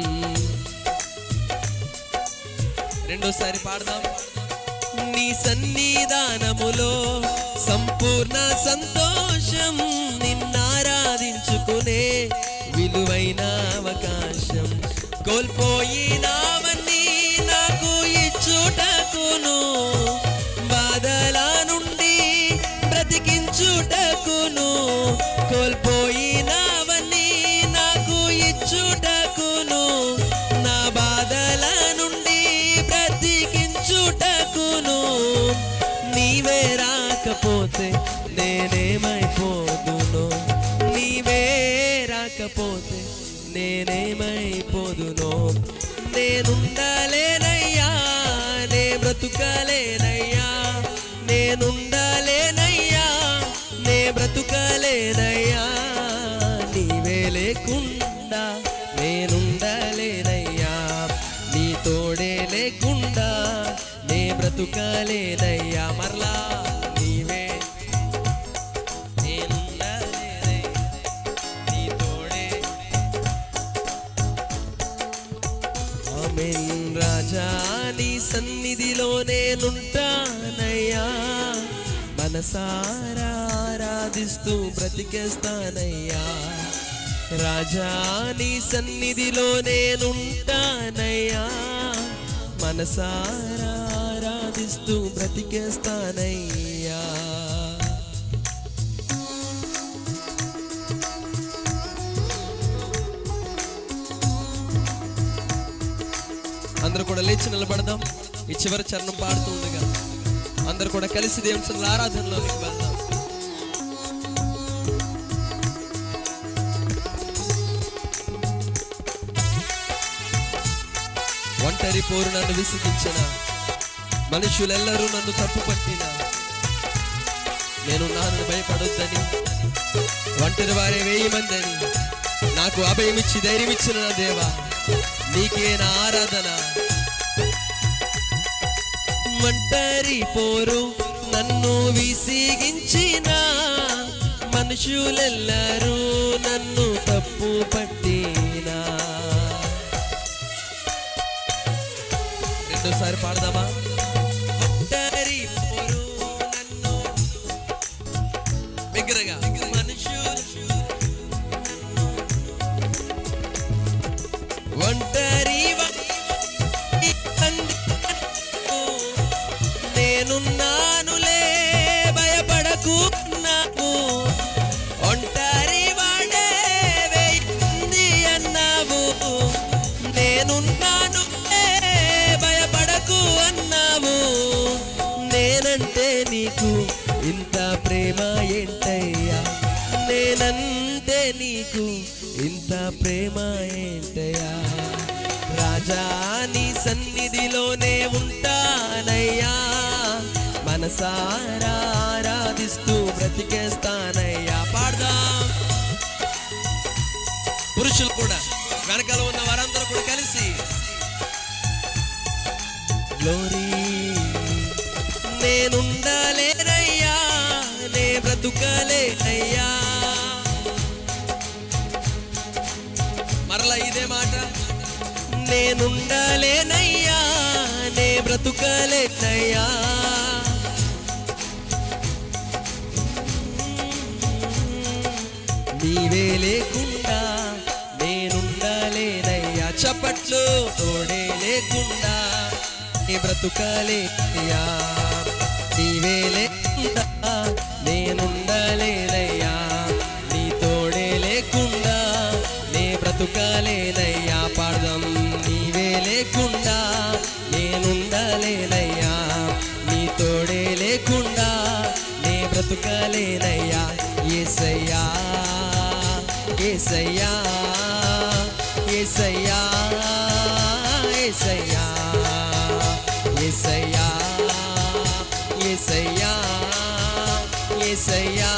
రెండోసారి పాడదాం నీ సన్నిధానములో సంపూర్ణ సంతోషం నిన్నారాధించుకునే విలువైన అవకాశం కోల్పోయినావన్నీ నాకు ఇచ్చుటకును బాధల నుండి బ్రతికించుటకును కోల్పోయినావన్నీ నాకు ఇచ్చుటకును నా బాధల నుండి బ్రతికించుటకును నీవే రాకపోతే నేనేమైపోదును నీవే రాకపోతే నేనేమైపోదును నేనుండలేనయ్యా నే బ్రతుకలేనయ్యా నేనుండలేనయ్యా నే బ్రతుకలేనయ్యా నీవే లేకుండా నేనుండలేనయ్యా నీ తోడే లేకుండా నే బ్రతుకలేనయ్యా మరలా నీవే నేనుండలేనయ్యా నీ తోడే ఆమెన్ రాజా నీ సన్నిధిలో నేనుంటానయ్యా మనసారా ఆరాధిస్తూ బ్రతికేస్తానయ్యా రాజా నీ సన్నిధిలో నేనుంటానయ్యా మనసారా ఆరాధిస్తూ బ్రతికేస్తానయ్యా అందరూ కూడా లేచి నిలబడదాం ఈ చివరి చరణం పాడుతూ ఉండగా అందరూ కూడా కలిసి దేవుని సన్నిధిలో ఆరాధనలోకి వెళ్దాం ఒంటరి పోరు నన్ను విసిగించిన మనుషులెల్లరూ నన్ను తప్పు పట్టిన నేను నాను భయపడొద్దని ఒంటరి వారే వేయి మంది అని నాకు అభయమిచ్చి ధైర్యమిచ్చిన నా దేవా నీకే నా ఆరాధన ఒంటరి పోరు నన్ను విసిగించిన మనుషులెల్లరూ నన్ను తప్పు పట్టినా రెండోసారి పాడదామా ఒంటరి పోరు నన్ను బిగ్గరగా మనుషులు ఒంటరి నేనున్నానులే భయపడకు నాకు ఒంటరి వాడే వేయింది అన్నావు నేనున్నాను భయపడకు అన్నావు నేనంటే నీకు ఇంత ప్రేమ ఏంటయ్యా నేనంటే నీకు ఇంత ప్రేమ ఏంటయ్యా రాజా నీ సన్నిధిలోనే ఉంటానయ్యా మనసారా ఆరాధిస్తూ బ్రతికేస్తానయ్యా పాడదాం పురుషులు కూడా వెనకాల ఉన్న వారందరూ కూడా కలిసి గ్లోరీ నేనుండలేనయ్యా నే బ్రతుకలేనయ్యా మరలా ఇదే మాట నేనుండలేనయ్యా నే బ్రతుకలేనయ్యా నీవే లేకుండా నేనుండలేనయ్యా చప్పట్లు తోడే లేకుండా నీ బ్రతుకలేనయ్యా నీవే లేకుండా నేనుండలేనయ్యా నీ తోడే లేకుండా నే బ్రతుకలేనయ్యా పాడదాం నీవే లేకుండా నేనుండలేనయ్యా నీ తోడే లేకుండా నే బ్రతుకలేనయ్యా ఏసయ్యా ఏసయ్యా ఏసయ్యా ఏసయ్యా ఏసయ్యా ఏసయ్యా ఏసయ్యా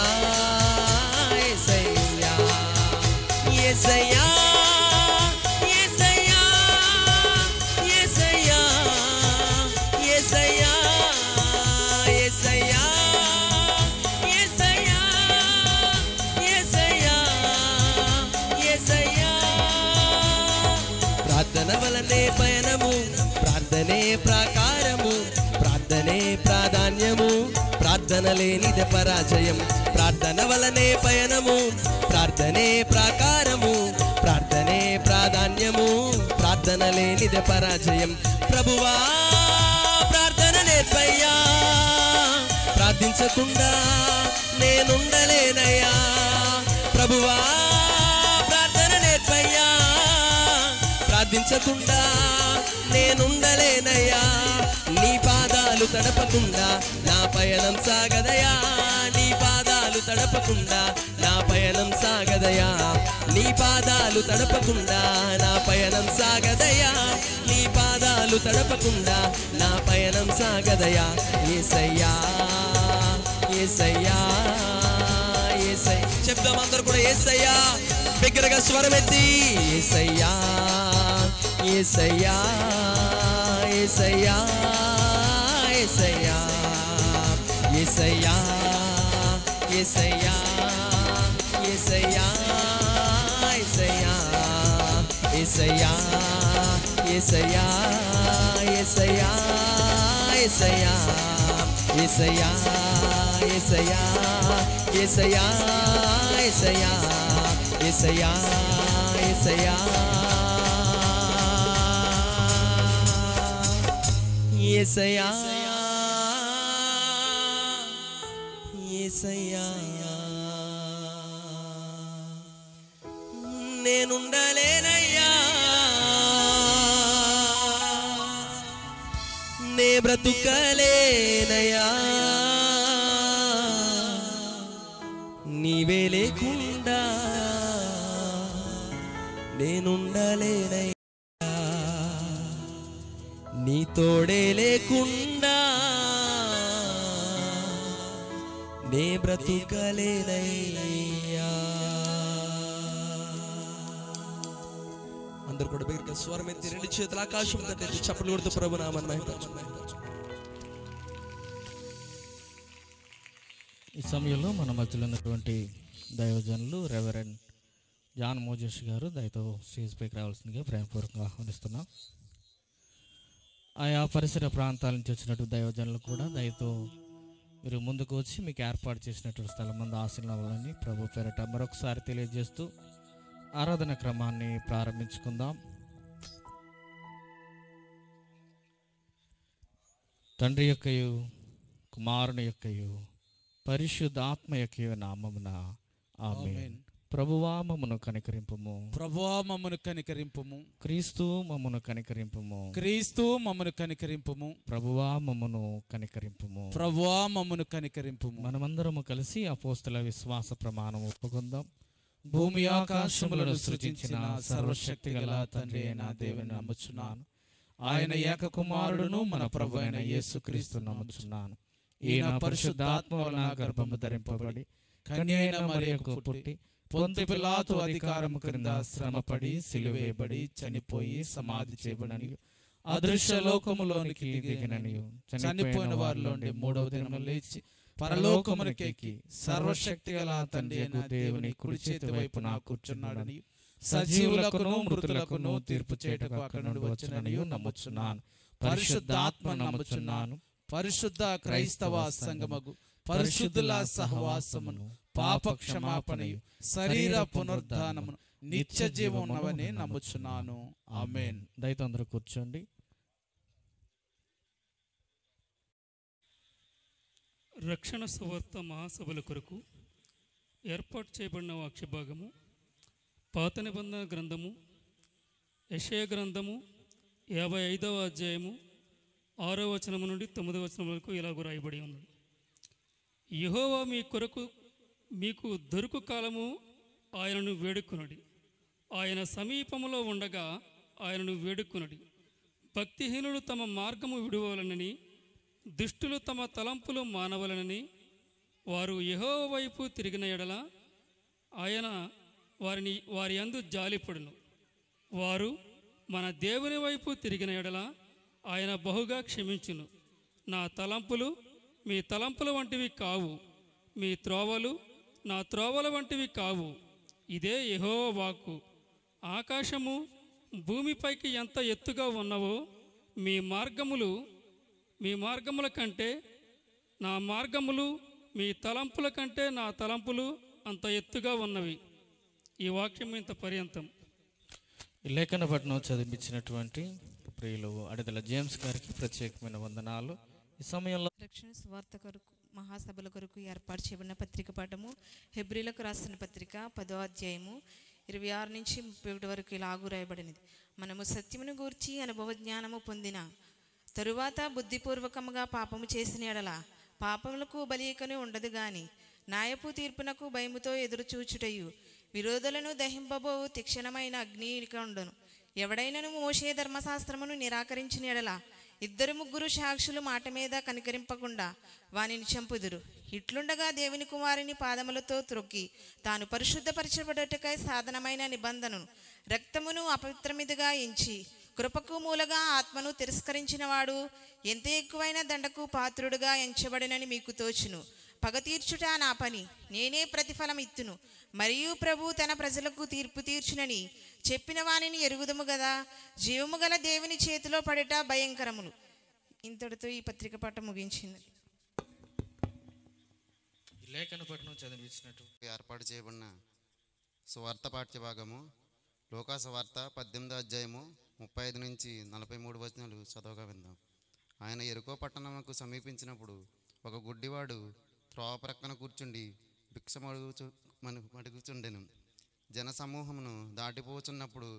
ఏసయ్యా ఏసయ్యా ఏసయ్యా ఏసయ్యా ఏసయ్యా ఏసయ్యా ఏసయ్యా ఏసయ్యా ఏసయ్యా ప్రార్థన వలనే పయనము ప్రార్థనే ప్రాకారము ప్రార్థనే ప్రాధాన్యము ప్రార్థన లేనిది పరాజయం ప్రార్థన వలనే పయనము ప్రార్థనే ప్రాకారము ప్రార్థనే ప్రాధాన్యము ప్రార్థన లేనిది పరాజయం ప్రభువా ప్రార్థన నేర్పయ్యా ప్రార్థించకుండా నేనుండలేనయ్యా ప్రభువా ప్రార్థన నేర్పయ్యా ప్రార్థించకుండా నేనుండలేనయ్యా నీ పాదాలు తడపకుండా నా పయనం సాగదయా నీ పాదాలు తడపకుండా నా పయనం సాగదయా నీ పాదాలు తడపకుండా నా పయనం సాగదయా నీ పాదాలు తడపకుండా నా పయనం సాగదయా ఏసయ్యా ఏసయ్యా ఏసై చెప్దాం అందరూ కూడా ఏసయ్యా బిగ్గరగా స్వరమెత్తి ఏసయ్యా ఏసయ్యా ఏసయ్యా ఏసయ్యా ఏసయ్యా ఏసయ్యా ఏసయ్యా ఏసయ్యా ఏసయ్యా ఎసయా ఎసయా ఎసయా ఎసయా ఎసయా ఎసయా ఎసయా ఎసయా ఎసయా ఎసయా ఎసయా నేనుండలేనయ్యా నే బ్రతుకలేనయ్యా నీవే లేకుండా నేనుండలేనయ్యా నీ తోడే లేకుండా నే బ్రతుకలేనయ్యా అందరు కూడా బిగ్గరగా స్వరం ఎత్తి రెండు చేతుల ఆకాశం తట్టి చప్పలు కొడుతూ ప్రభు నామని మహిమపరచు ఈ సమయంలో మన మధ్యలో ఉన్నటువంటి దైవజనులు రెవరెండ్ జాన్ మోజేష్ గారు దయతో స్టేజ్ పైకి రావాల్సిందిగా ప్రేమపూర్వకంగా ఆహ్వానిస్తున్నాం ఆయా పరిసర ప్రాంతాల నుంచి వచ్చినట్టు దైవజనులు కూడా దయతో మీరు ముందుకు వచ్చి మీకు ఏర్పాటు చేసినటువంటి స్థలం మంది ఆశలు అవ్వాలని ప్రభు పేరట మరొకసారి తెలియజేస్తూ ఆరాధన క్రమాన్ని ప్రారంభించుకుందాం తండ్రి యొక్కయు కుమారుని యొక్కయు పరిశుద్ధాత్మ యొక్కయు నామమున ఆమేన్ ప్రభువా మమ్మను కనికరింపుము ప్రభువా మమ్మను కనికరింపుము క్రీస్తు మమ్మను కనికరింపుము క్రీస్తు మమ్మను కనికరింపుము ప్రభువా మమ్మను కనికరింపుము ప్రభువా మమ్మను కనికరింపుము మనమందరము కలిసి అపోస్తల విశ్వాస ప్రమాణం ఒప్పుకుందాం భూమి ఆకాశములను సృజించిన సర్వశక్తి గల తండ్రి అయిన దేవుని నమ్ముచున్నాను ఆయన ఏక కుమారుడును మన ప్రభు అయిన యేసుక్రీస్తు నమ్ముచున్నాను ఈయన పరిశుద్ధాత్మ వలన గర్భము ధరింపబడి కన్య అయిన మరియకు పుట్టి పొంతి పిలాతు అధికారము క్రింద శ్రమపడి సిలువేయబడి చనిపోయి సమాధి చేయబడని అదృశ్య లోకములోనికి దిగినని చనిపోయిన వారిలోని మూడవ దినము లేచి పరలోకమునకెక్కి సర్వశక్తి గల తండ్రి అయిన దేవుని కుడి చేతి వైపున కూర్చున్నాడని సజీవులకును మృతులకును తీర్పు చేయటకు అక్కడ నుండి వచ్చినని నమ్ముచున్నాను పరిశుద్ధాత్మ నమ్ముచున్నాను పరిశుద్ధ క్రైస్తవ సంగమగు పరిశుద్ధుల సహవాసమును పాప క్షమాపణయు శరీర పునరుద్ధానమును నిత్య జీవం ఉన్నవని నమ్ముచున్నాను ఆమేన్ దయతో అందరూ కూర్చోండి రక్షణ సువార్త మహాసభల కొరకు ఏర్పాటు చేయబడిన వాక్య భాగము పాత నిబంధన గ్రంథము యషయ గ్రంథము యాభై ఐదవ అధ్యాయము ఆరో వచనము నుండి తొమ్మిదవ వచనం వరకు ఇలాగ రాయబడి ఉన్నది యెహోవా మీ కొరకు మీకు దొరుకు కాలము ఆయనను వేడుకునడి ఆయన సమీపములో ఉండగా ఆయనను వేడుకునడి భక్తిహీనులు తమ మార్గము విడువలనని దుష్టులు తమ తలంపులు మానవలనని వారు యెహోవా వైపు తిరిగిన ఎడల ఆయన వారిని వారి యందు జాలిపడును వారు మన దేవుని వైపు తిరిగిన ఎడల ఆయన బహుగా క్షమించును నా తలంపులు మీ తలంపుల వంటివి కావు మీ త్రోవలు నా త్రోవల వంటివి కావు ఇదే యెహోవా వాక్కు ఆకాశము భూమిపైకి ఎంత ఎత్తుగా ఉన్నవో మీ మార్గములు మీ మార్గముల కంటే నా మార్గములు మీ తలంపుల కంటే నా తలంపులు అంత ఎత్తుగా ఉన్నవి ఈ వాక్యం ఇంత పర్యంతం ఈ లేఖన పట్టణం చదివించినటువంటి ప్రియులు అడిదల జేమ్స్ గారికి ప్రత్యేకమైన వందనాలు ఈ సమయంలో రక్షణ స్వార్థ కొరకు మహాసభల కొరకు ఏర్పాటు చేయబడిన పత్రిక పాఠము హెబ్రిలకు రాసిన పత్రిక పదో అధ్యాయము ఇరవై ఆరు నుంచి ముప్పై ఒకటి వరకు ఇలాగూ రాయబడినది మనము సత్యమును గూర్చి అనుభవ జ్ఞానము పొందిన తరువాత బుద్ధిపూర్వకముగా పాపము చేసిన ఎడల పాపములకు బలియకను ఉండదు గాని న్యాయపు తీర్పునకు భయముతో ఎదురు చూచుటయు విరోధులను దహింపబో తీక్షణమైన అగ్ని ఉండను ఎవడైనను మోషే ధర్మశాస్త్రమును నిరాకరించిన ఎడల ఇద్దరు ముగ్గురు సాక్షులు మాట మీద కనికరింపకుండా వానిని చంపుదురు ఇట్లుండగా దేవుని కుమారుని పాదములతో త్రొక్కి తాను పరిశుద్ధపరచబడుటకై సాధనమైన నిబంధనను రక్తమును అపవిత్రమిదిగా ఎంచి కృపకు మూలగా ఆత్మను తిరస్కరించిన వాడు ఎంత ఎక్కువైన దండకు పాత్రుడుగా ఎంచబడినని మీకు తోచును పగ తీర్చుట నా పని నేనే ప్రతిఫలం ఇత్తును మరియు ప్రభు తన ప్రజలకు తీర్పు తీర్చునని చెప్పిన వానిని ఎరుగుదము గదా జీవము గల దేవుని చేతిలో పడట భయంకరములు ఇంతటితో ఈ పత్రిక పాఠం ముగించింది లేఖన పట్టణం చదివించినట్టు ఏర్పాటు చేయబడిన సువార్త పాఠ్యభాగము లోకా సువార్త పద్దెనిమిదో అధ్యాయము ముప్పై ఐదు నుంచి నలభై మూడు వచనాలు చదవగా విందాం ఆయన ఎరుకో పట్టణముకు సమీపించినప్పుడు ఒక గుడ్డివాడు త్రోవ ప్రక్కన కూర్చుండి భిక్షం అడుగుచు మన అడుగుచుండెను జనసమూహమును దాటిపోచున్నప్పుడు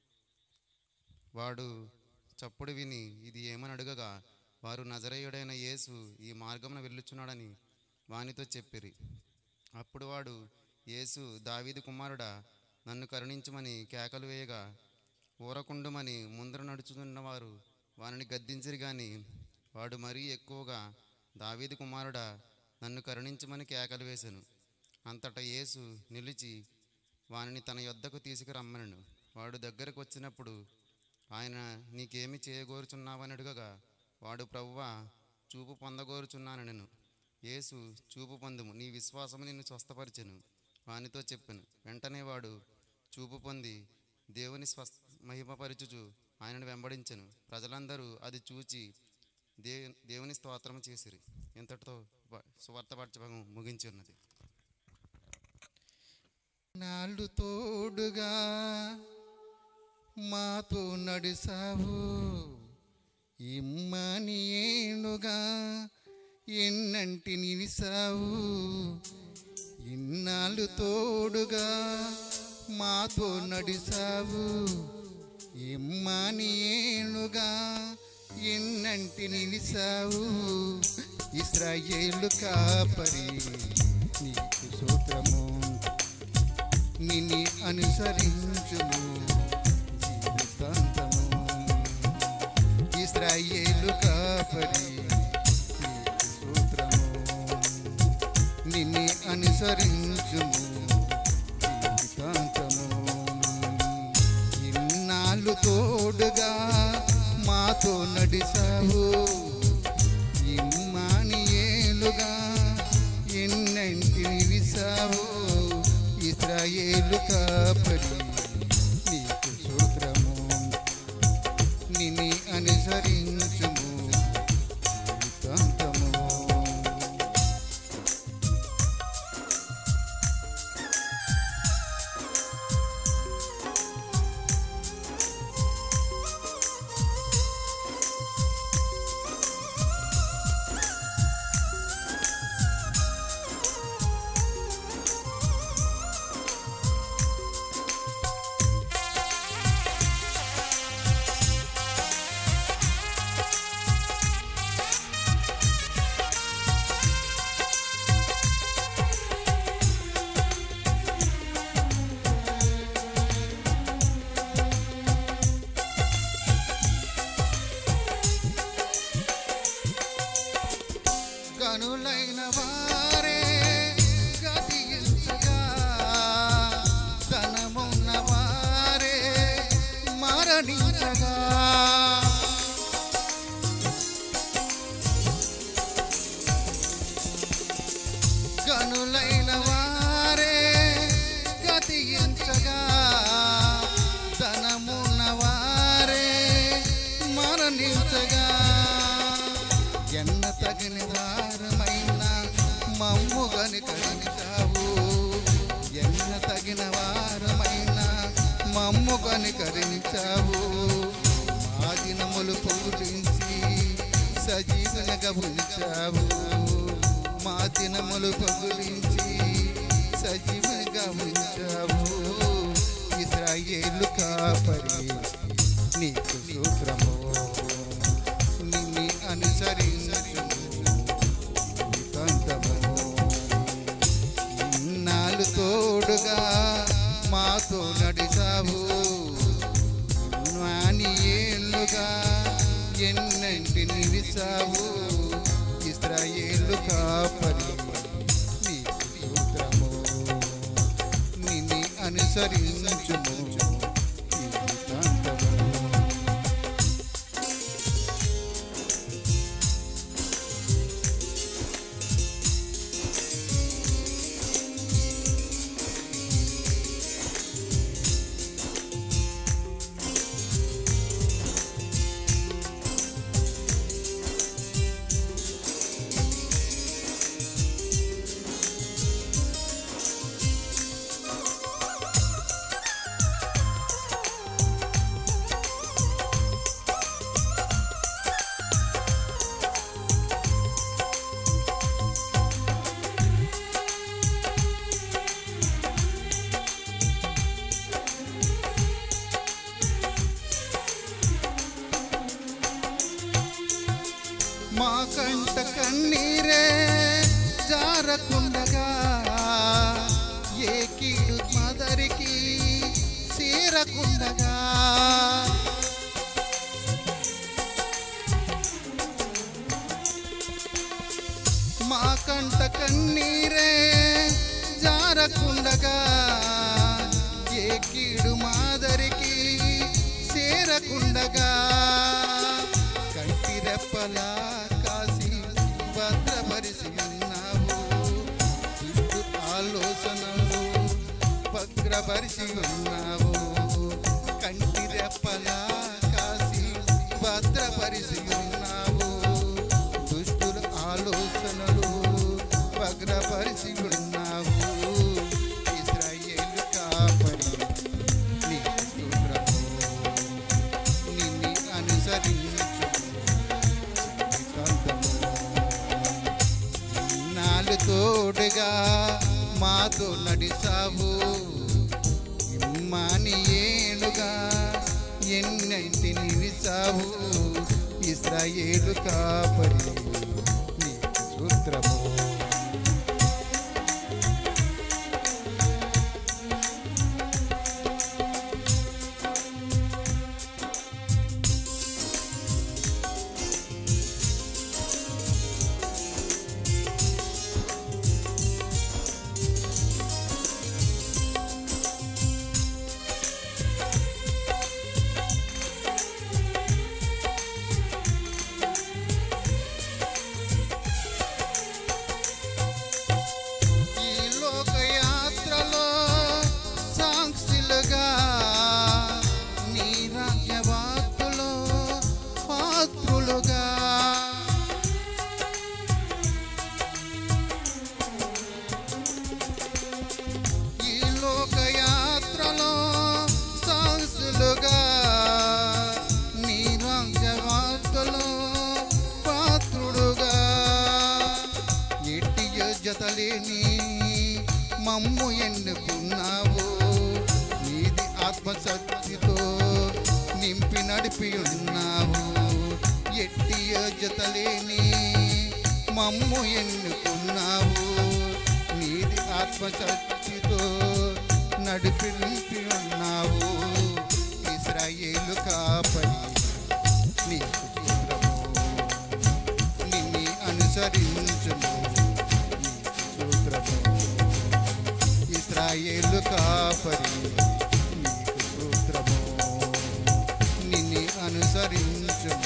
వాడు చప్పుడు విని ఇది ఏమని అడగగా వారు నజరేయుడైన యేసు ఈ మార్గమున వెళ్ళుచున్నాడని వానితో చెప్పిరి అప్పుడు వాడు యేసు దావీదు కుమారుడా నన్ను కరుణించమని కేకలు వేయగా ఊరకుండుమని ముందర నడుచుతున్నవారు వారిని గద్దించిరి గాని వాడు మరీ ఎక్కువగా దావీదు కుమారుడా నన్ను కరుణించమని కేకలు వేశాను అంతటా యేసు నిలిచి వానిని తన యొద్దకు తీసుకురమ్మనను వాడు దగ్గరకు వచ్చినప్పుడు ఆయన నీకేమి చేయగోరుచున్నావని అడుగగా వాడు ప్రభువా చూపు పొందగోరుచున్నాను నేను యేసు చూపు పొందుము నీ విశ్వాసము నిన్ను స్వస్థపరిచెను వానితో చెప్పాను వెంటనే వాడు చూపు పొంది దేవుని స్వస్ మహిమపరచుచు ఆయనను వెంబడించెను ప్రజలందరూ అది చూచి దే దేవుని స్తోత్రం చేసిరి ఇంతటితో ప- సువార్త పాఠ్యభాగం ముగించి ఉన్నది నాళ్ళు తోడుగా మాతో నడిసావు ఇమ్మని ఏనుగా ఎన్నంటి నిలిసావు ఇన్నాళ్ళు తోడుగా మాతో నడిసావు ఇమ్మని ఏనుగా ఎన్నంటి నిలిసావు ఇస్రాయేలు కాపరి నీకు సూత్రము నిన్ను అనుసరించుము జీవితాంతము ఇస్రాయేలు కాపరి నీకు సూత్రము నిన్ను అనుసరించుము జీవితాంతము ఇన్నాళ్ళు తోడుగా మాతో నడిసావు ఇమ్మాని ఏలుగా ఎన్నంటిని విసావు ఇస్రాయేలు కాపరి నీకు సూత్రము నిన్ను అనుసరించుము జీవితాంతము గనులైన వారే గతించగా ధనమున్న వారే మరణించగా గనులైన వారే గతించగా ధనమున్న వారే మరణించగా ఎన్న తగిన వారమైన మమ్ము కనికరించావు ఎన్న తగిన వారమైన మమ్ము కనికరించావు మా దినములు పూజించి సజీవనగా ఉంచావు మా దినములు పగులించి సజీవనగా ఉంచావు ఇస్రాయేలు కాపరి నీకు సూత్రము నిన్ను అనుసరించుము జీవితాంతము ఇన్నాళ్ళు తోడుగా మాతో నడిసావు నాని ఏళ్ళుగా ఎన్నంటిని విసావు ఇస్రాయేలు కాపరి నీకు సూత్రము నిన్ను అనుసరించుము జీవితాంతము మా కంట కన్నీరే జారకుండగా ఏ కీడు మదరికి చేరకుండగా మా కంట కన్నీరే జారకుండగా ఏ కీడు మాదరికి చేరకుండగా కంటి రెప్పలా కాసి భద్రపరిచి ఉన్నావు దుష్టు ఆలోచనలు భద్రపరిచి ఉన్నావు కంటి రెప్పలా కాసి భద్రపరిచి ఉన్నావు దుష్టుల ఆలోచనలు భద్రపరిచి ఉన్నావు ఇస్రాయేలు కాపరి నీ స్తోత్రము నిన్ను అనుసరించు నాలు తోడుగా మాతో నడిసావు ఇమ్మాని ఏనుగా ఎన్నంటిని నిలిచావు ఇస్రాయేలు కాపరి నీ సూత్రము ఈ లోకయాత్రలో సాక్షులుగా నీ రాజ్యవార్తలో పాత్రులుగా ఈ లోకయాత్రలో సాక్షులుగా నీ రాజ్యవార్తలో పాత్రుడుగా ఎట్టి యోగ్యతలేని మమ్ము ఎన్నుకున్నావు నీది ఆత్మశక్తితో నింపి నడిపి ఉన్నావు ఎట్టి యోగ్యతలేని మమ్ము ఎన్నుకున్నావు నీది ఆత్మశక్తితో నడిపి నింపి ఉన్నావు ఇస్రాయేలు కాపరి నీకు స్తోత్రము నిన్ను అనుసరించును నీకు స్తోత్రము ఇస్రాయేలు కాపరి నీకు స్తోత్రము నిన్ను అనుసరించును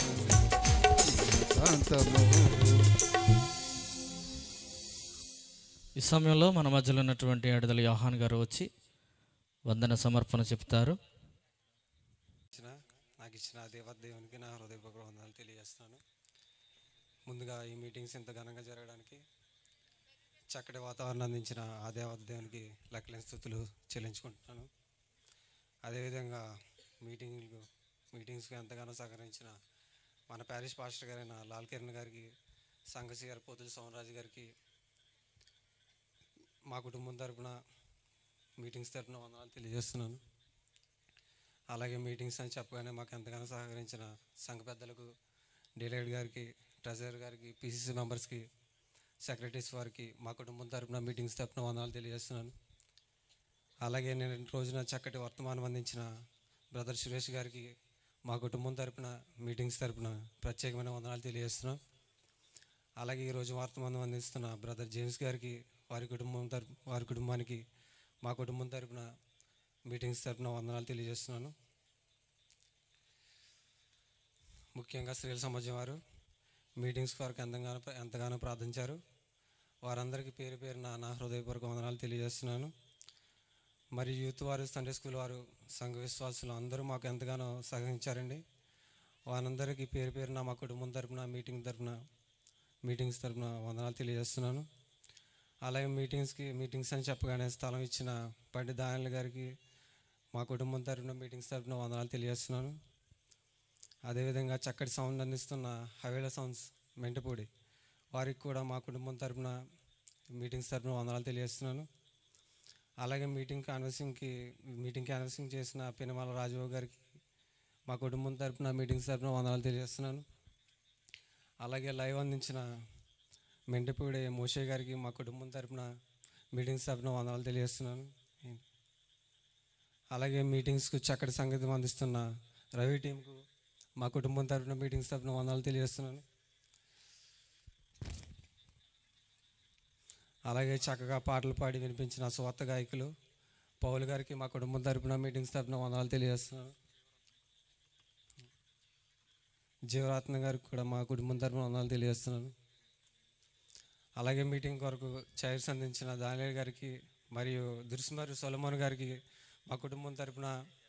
శాంతము ఈ సమయంలో మన మధ్యలో ఉన్నటువంటి ఎడదల యోహాన్ గారు వచ్చి వందన సమర్పణ చెప్తారు ఇచ్చిన నాకు ఇచ్చిన దేవదేవునికి నా హృదయపూర్వక వందనాలు తెలియజేస్తున్నాను ముందుగా ఈ మీటింగ్స్ ఇంత ఘనంగా జరగడానికి చక్కటి వాతావరణం అందించిన ఆ దేవదేవునికి లెక్కలేని స్థుతులు చెల్లించుకుంటున్నాను అదేవిధంగా మీటింగ్ మీటింగ్స్కి ఎంతగానో సహకరించిన మన ప్యారిస్ పాస్టర్ గారైన లాల్ కిరణ్ గారికి సంఘసి గారి పోతుల సోమరాజు గారికి మా కుటుంబం తరపున మీటింగ్స్ తరపున వందనాలు తెలియజేస్తున్నాను అలాగే మీటింగ్స్ అని చెప్పగానే మాకు ఎంతగానో సహకరించిన సంఘ పెద్దలకు డీలైడ్ గారికి ట్రెజరర్ గారికి పీసీసీ మెంబర్స్కి సెక్రటరీస్ వారికి మా కుటుంబం తరపున మీటింగ్స్ తరపున వందనాలు తెలియజేస్తున్నాను అలాగే నేను ఈ రోజున చక్కటి వర్తమానం అందించిన బ్రదర్ సురేష్ గారికి మా కుటుంబం తరపున మీటింగ్స్ తరపున ప్రత్యేకమైన వందనాలు తెలియజేస్తున్నాం అలాగే ఈరోజు వర్తమానం అందిస్తున్న బ్రదర్ జేమ్స్ గారికి వారి కుటుంబం తరపు వారి కుటుంబానికి మా కుటుంబం తరపున మీటింగ్స్ తరపున వందనాలు తెలియజేస్తున్నాను ముఖ్యంగా స్త్రీల సమాజం వారు మీటింగ్స్ కొరకు ఎంతగానో ఎంతగానో ప్రార్థించారు వారందరికీ పేరు పేరున నా హృదయపూర్వక వందనాలు తెలియజేస్తున్నాను మరి యూత్ వారు సండే స్కూల్ వారు సంఘ విశ్వాసులు అందరూ మాకు ఎంతగానో సహకరించారండి వారందరికీ పేరు పేరున మా కుటుంబం తరపున మీటింగ్ తరపున మీటింగ్స్ తరపున వందనాలు తెలియజేస్తున్నాను అలాగే మీటింగ్స్కి మీటింగ్స్ అని చెప్పగానే స్థలం ఇచ్చిన పండిత దాయన్ల గారికి మా కుటుంబం తరపున మీటింగ్స్ తరపున వందనాలు తెలియజేస్తున్నాను అదేవిధంగా చక్కటి సౌండ్ అందిస్తున్న హవేల సౌండ్స్ మెంటపూడి వారికి కూడా మా కుటుంబం తరపున మీటింగ్స్ తరపున వందనాలు తెలియజేస్తున్నాను అలాగే మీటింగ్ కాన్వర్సింగ్కి మీటింగ్ కాన్వర్సింగ్ చేసిన పినమాల రాజబాబు గారికి మా కుటుంబం తరపున మీటింగ్స్ తరపున వందనాలు తెలియజేస్తున్నాను అలాగే లైవ్ అందించిన మెంటపూడి మోషే గారికి మా కుటుంబం తరపున మీటింగ్స్ తరపున వందనాలు తెలియజేస్తున్నాను అలాగే మీటింగ్స్కు చక్కటి సంగీతం అందిస్తున్న రవి టీంకు మా కుటుంబం తరపున మీటింగ్స్ తరపున వందనాలు తెలియజేస్తున్నాను అలాగే చక్కగా పాటలు పాడి వినిపించిన స్వార్థ గాయకులు పౌలు గారికి మా కుటుంబం తరపున మీటింగ్స్ తరపున వందనాలు తెలియజేస్తున్నాను జీవరత్న గారికి కూడా మా కుటుంబం తరపున వందనాలు తెలియజేస్తున్నాను అలాగే మీటింగ్ కొరకు చైర్స్ అందించిన దానియల్ గారికి మరియు దుర్సుమారి సొలమోన్ గారికి మా కుటుంబం తరపున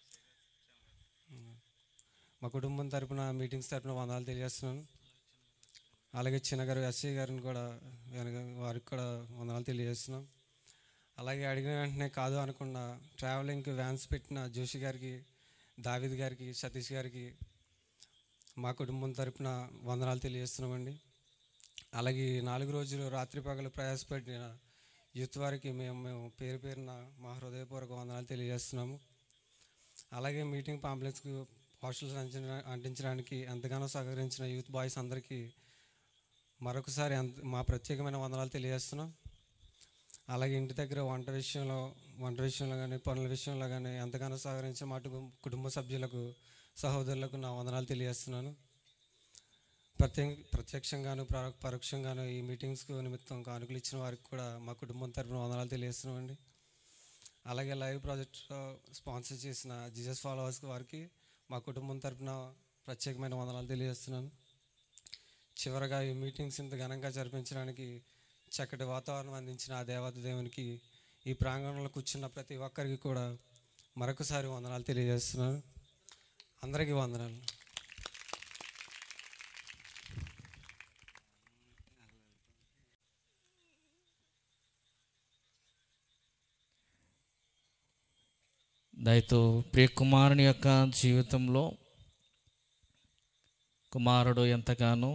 మా కుటుంబం తరపున మీటింగ్స్ తరపున వందనాలు తెలియజేస్తున్నాను అలాగే చిన్నగారు ఎస్ఐ గారిని కూడా వెనక వారికి కూడా వందనాలు తెలియజేస్తున్నాం అలాగే అడిగిన వెంటనే కాదు అనకుండా ట్రావెలింగ్కి వ్యాన్స్ పెట్టిన జోషి గారికి దావిద్ గారికి సతీష్ గారికి మా కుటుంబం తరపున వందనాలు తెలియజేస్తున్నామండి అలాగే ఈ నాలుగు రోజులు రాత్రి పగలు ప్రయాసపడిన యూత్ వారికి మేము మేము పేరు పేరున మా హృదయపూర్వక వందనాలు తెలియజేస్తున్నాము అలాగే మీటింగ్ పాంప్లెట్స్కి పోస్టల్స్ అంటించడా అంటించడానికి ఎంతగానో సహకరించిన యూత్ బాయ్స్ అందరికీ మరొకసారి ఎంత మా ప్రత్యేకమైన వందనాలు తెలియజేస్తున్నాం అలాగే ఇంటి దగ్గర వంట విషయంలో వంట విషయంలో కానీ పనుల విషయంలో కానీ ఎంతగానో సహకరించిన మా కుటుంబ- కుటుంబ సభ్యులకు సహోదరులకు నా వందనాలు తెలియజేస్తున్నాను ప్రత్యేక ప్రత్యక్షంగాను పరో- పరోక్షంగాను ఈ మీటింగ్స్కు నిమిత్తం కానుకలు ఇచ్చిన వారికి కూడా మా కుటుంబం తరపున వందనాలు తెలియజేస్తున్నామండి అలాగే లైవ్ ప్రాజెక్ట్ స్పాన్సర్ చేసిన జీసస్ ఫాలోవర్స్ వారికి మా కుటుంబం తరపున ప్రత్యేకమైన వందనాలు తెలియజేస్తున్నాను చివరగా ఈ మీటింగ్స్ ఇంత ఘనంగా జరిపించడానికి చక్కటి వాతావరణం అందించిన ఆ దేవత దేవునికి ఈ ప్రాంగణంలో కూర్చున్న ప్రతి ఒక్కరికి కూడా మరొకసారి వందనాలు తెలియజేస్తున్నాను అందరికీ వందనాలు దయతో ప్రియ కుమారుని యొక్క జీవితంలో కుమారుడు ఎంతగానో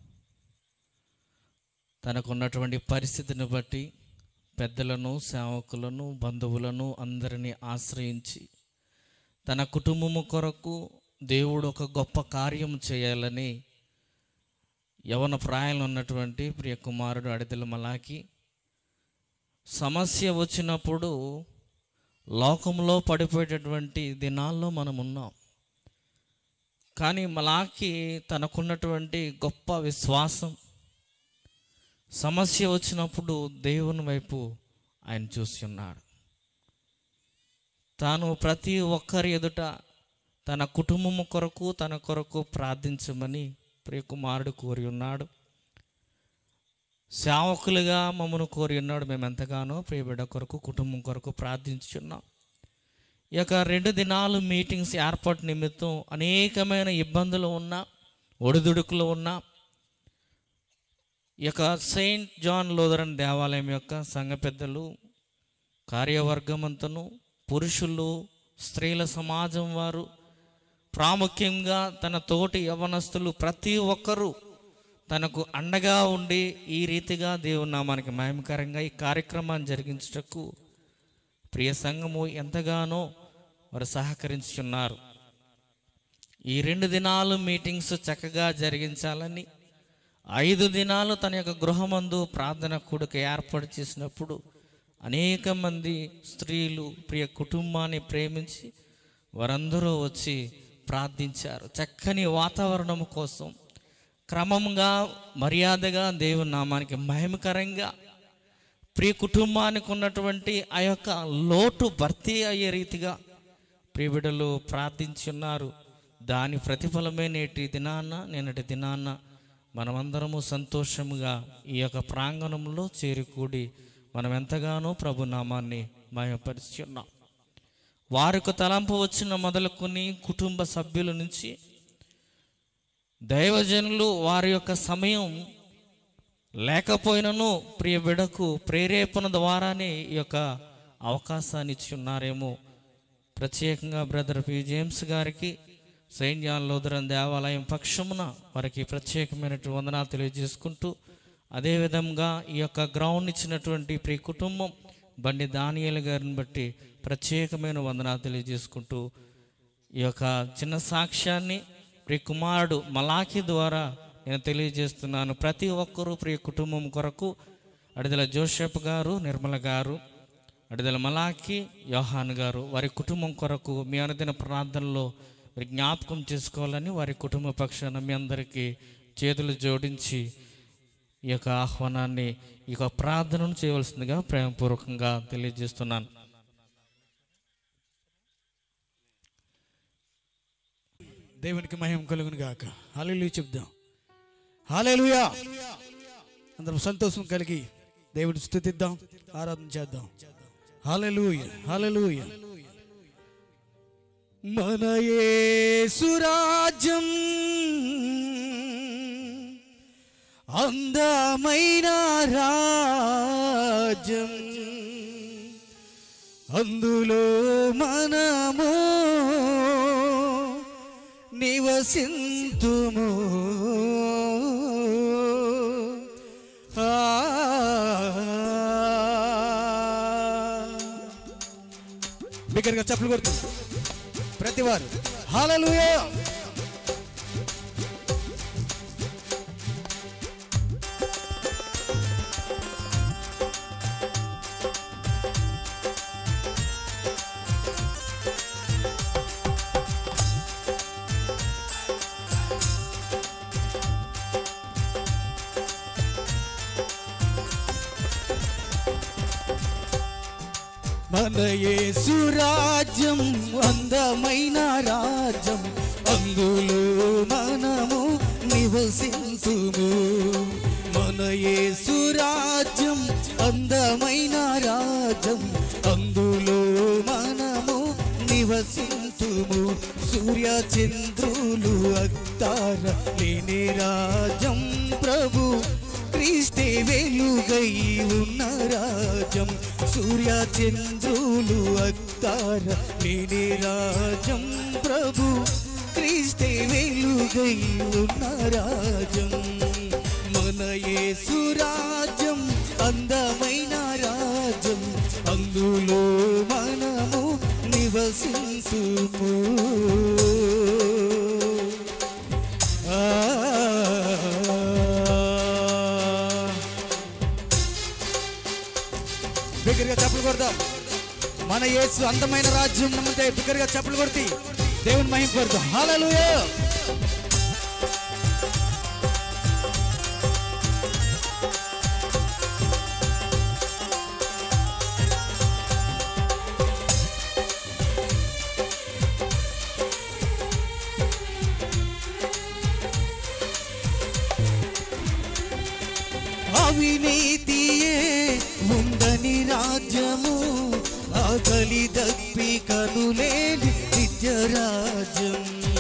తనకున్నటువంటి పరిస్థితిని బట్టి పెద్దలను సేవకులను బంధువులను అందరినీ ఆశ్రయించి తన కుటుంబము కొరకు దేవుడు ఒక గొప్ప కార్యం చేయాలని యవన ప్రాయంలో ఉన్నటువంటి ప్రియ కుమారుడు అడిదల మలాకి సమస్య వచ్చినప్పుడు లోకంలో పడిపోయేటటువంటి దినాల్లో మనం ఉన్నాం కానీ మలాకి తనకున్నటువంటి గొప్ప విశ్వాసం సమస్య వచ్చినప్పుడు దేవుని వైపు ఆయన చూసి ఉన్నాడు తాను ప్రతి ఒక్కరి ఎదుట తన కుటుంబము కొరకు తన కొరకు ప్రార్థించమని ప్రియకుమారుడు కోరి ఉన్నాడు సేవకులుగా మమ్మను కోరి ఉన్నాడు మేము ఎంతగానో ప్రియబిడ్డ కొరకు కుటుంబం కొరకు ప్రార్థించున్నాం ఈ యొక్క రెండు దినాలు మీటింగ్స్ ఏర్పాటు నిమిత్తం అనేకమైన ఇబ్బందులు ఉన్నా ఒడిదుడుకులు ఉన్నా ఈ యొక్క సెయింట్ జాన్ లోదరన్ దేవాలయం యొక్క సంఘ పెద్దలు కార్యవర్గమంతను పురుషులు స్త్రీల సమాజం వారు ప్రాముఖ్యంగా తన తోటి యవనస్తులు ప్రతి ఒక్కరూ తనకు అండగా ఉండి ఈ రీతిగా దేవుని నామానికి మహిమకరంగా ఈ కార్యక్రమాన్ని జరిగించుటకు ప్రియ సంఘము ఎంతగానో వారు సహకరించున్నారు ఈ రెండు దినాలు మీటింగ్స్ చక్కగా జరిగించాలని ఐదు దినాలు తన యొక్క గృహమందు ప్రార్థన కూడిక ఏర్పాటు చేసినప్పుడు అనేక మంది స్త్రీలు ప్రియ కుటుంబాన్ని ప్రేమించి వారందరూ వచ్చి ప్రార్థించారు చక్కని వాతావరణం కోసం క్రమంగా మర్యాదగా దేవుని నామానికి మహిమకరంగా ప్రియ కుటుంబానికి ఉన్నటువంటి ఆ యొక్క లోటు భర్తీ అయ్యే రీతిగా ప్రియబిడలు ప్రార్థించున్నారు దాని ప్రతిఫలమే నేటి దినాన్న నిన్నటి దినాన్న మనమందరము సంతోషముగా ఈ యొక్క ప్రాంగణంలో చేరుకూడి మనం ఎంతగానో ప్రభు నామాన్ని మయపరుచున్నాం వారికి తలంపు వచ్చిన మొదలుకొని కుటుంబ సభ్యుల నుంచి దైవజనులు వారి యొక్క సమయం లేకపోయినను ప్రియ బిడకు ప్రేరేపణ ద్వారానే ఈ యొక్క అవకాశాన్ని ఇచ్చి ఉన్నారేమో ప్రత్యేకంగా బ్రదర్ పి జేమ్స్ గారికి సెయింట్ జాన్ లోదరన్ దేవాలయం పక్షమున వారికి ప్రత్యేకమైనటువంటి వందనాలు తెలియజేసుకుంటూ అదేవిధంగా ఈ యొక్క గ్రౌండ్ ఇచ్చినటువంటి ప్రియ కుటుంబం బండి దానియేలు గారిని బట్టి ప్రత్యేకమైన వందనాలు తెలియజేసుకుంటూ ఈ యొక్క చిన్న సాక్ష్యాన్ని ప్రియ కుమారుడు మలాఖీ ద్వారా నేను తెలియజేస్తున్నాను ప్రతి ఒక్కరూ ప్రియ కుటుంబం కొరకు అడిదల జోషప్ గారు నిర్మల గారు అడిదల మలాకి యోహాన్ గారు వారి కుటుంబం కొరకు మీ అనుదిన ప్రార్థనలో మీరు జ్ఞాపకం చేసుకోవాలని వారి కుటుంబ పక్షాన మీ అందరికీ చేతులు జోడించి ఈ యొక్క ఆహ్వానాన్ని ఈ యొక్క ప్రార్థనను చేయవలసిందిగా ప్రేమపూర్వకంగా తెలియజేస్తున్నాను దేవునికి మహిమ కలుగును గాక హాలేలు చెప్దాం హాలేలుయా అందరం సంతోషం కలిగి దేవుడి స్థుతిద్దాం ఆరాధన చేద్దాం హాలేలుయ హాలేలుయ మన యేసురాజ్యం అందమైన రాజ్యం అందులో మనము నివసింతుము ఆ. బిగ్గరగా చప్పులు కొడుతుంది ప్రతివారు హాలలుయా మన యేసు రాజ్యం అందమైన రాజ్యం అందులో మనము నివసింతుము మన యేసు రాజ్యం అందమైన రాజ్యం అందులో మనము నివసింతుము సూర్య చంద్రులు అక్తార లేని రాజ్యం ప్రభు క్రీస్తే వెలుగై ఉన్న రాజ్యం సూర్య చంద్రులు అక్తార లేని రాజ్యం ప్రభు క్రీస్తే వెలుగై ఉన్న రాజ్యం మన యేసు రాజ్యం అందమైన రాజ్యం అందులో మనము నివసించుము బిగ్గరగా చప్పులు కొడదాం మన యేసు అందమైన రాజ్యం నమ్మితే బిగ్గరగా చప్పులు కొడితే దేవుని మహిమ కొడదాం హల్లెలూయా అవినీతియే ఉందని రాజ్యము ఆకలి దప్పి కనులేని నిత్య రాజ్యం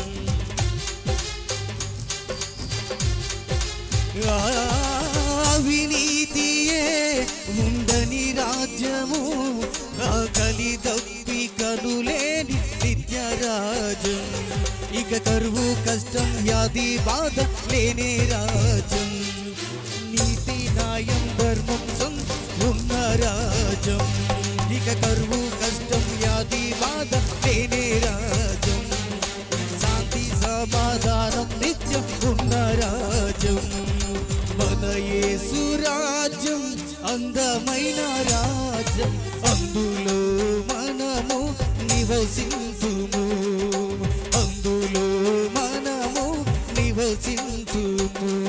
అవినీతియే ఉందని రాజ్యము ఆకలి దప్పి కనులేని నిత్య రాజ్యం ఇక కరువు కష్టం వ్యాధి బాధ లేని రాజ్యం నీతి న్యాయం ధర్మం సొంత ఉన్న రాజ్యం ఇక కరువు కష్టం వ్యాధి బాధ లేని రాజ్యం శాంతి సమాధానం నిత్యం ఉన్న రాజ్యం మన యేసు రాజ్యం అందమైన రాజ్యం అందులో మనము నివసించుము అందులో మనము నివసించుము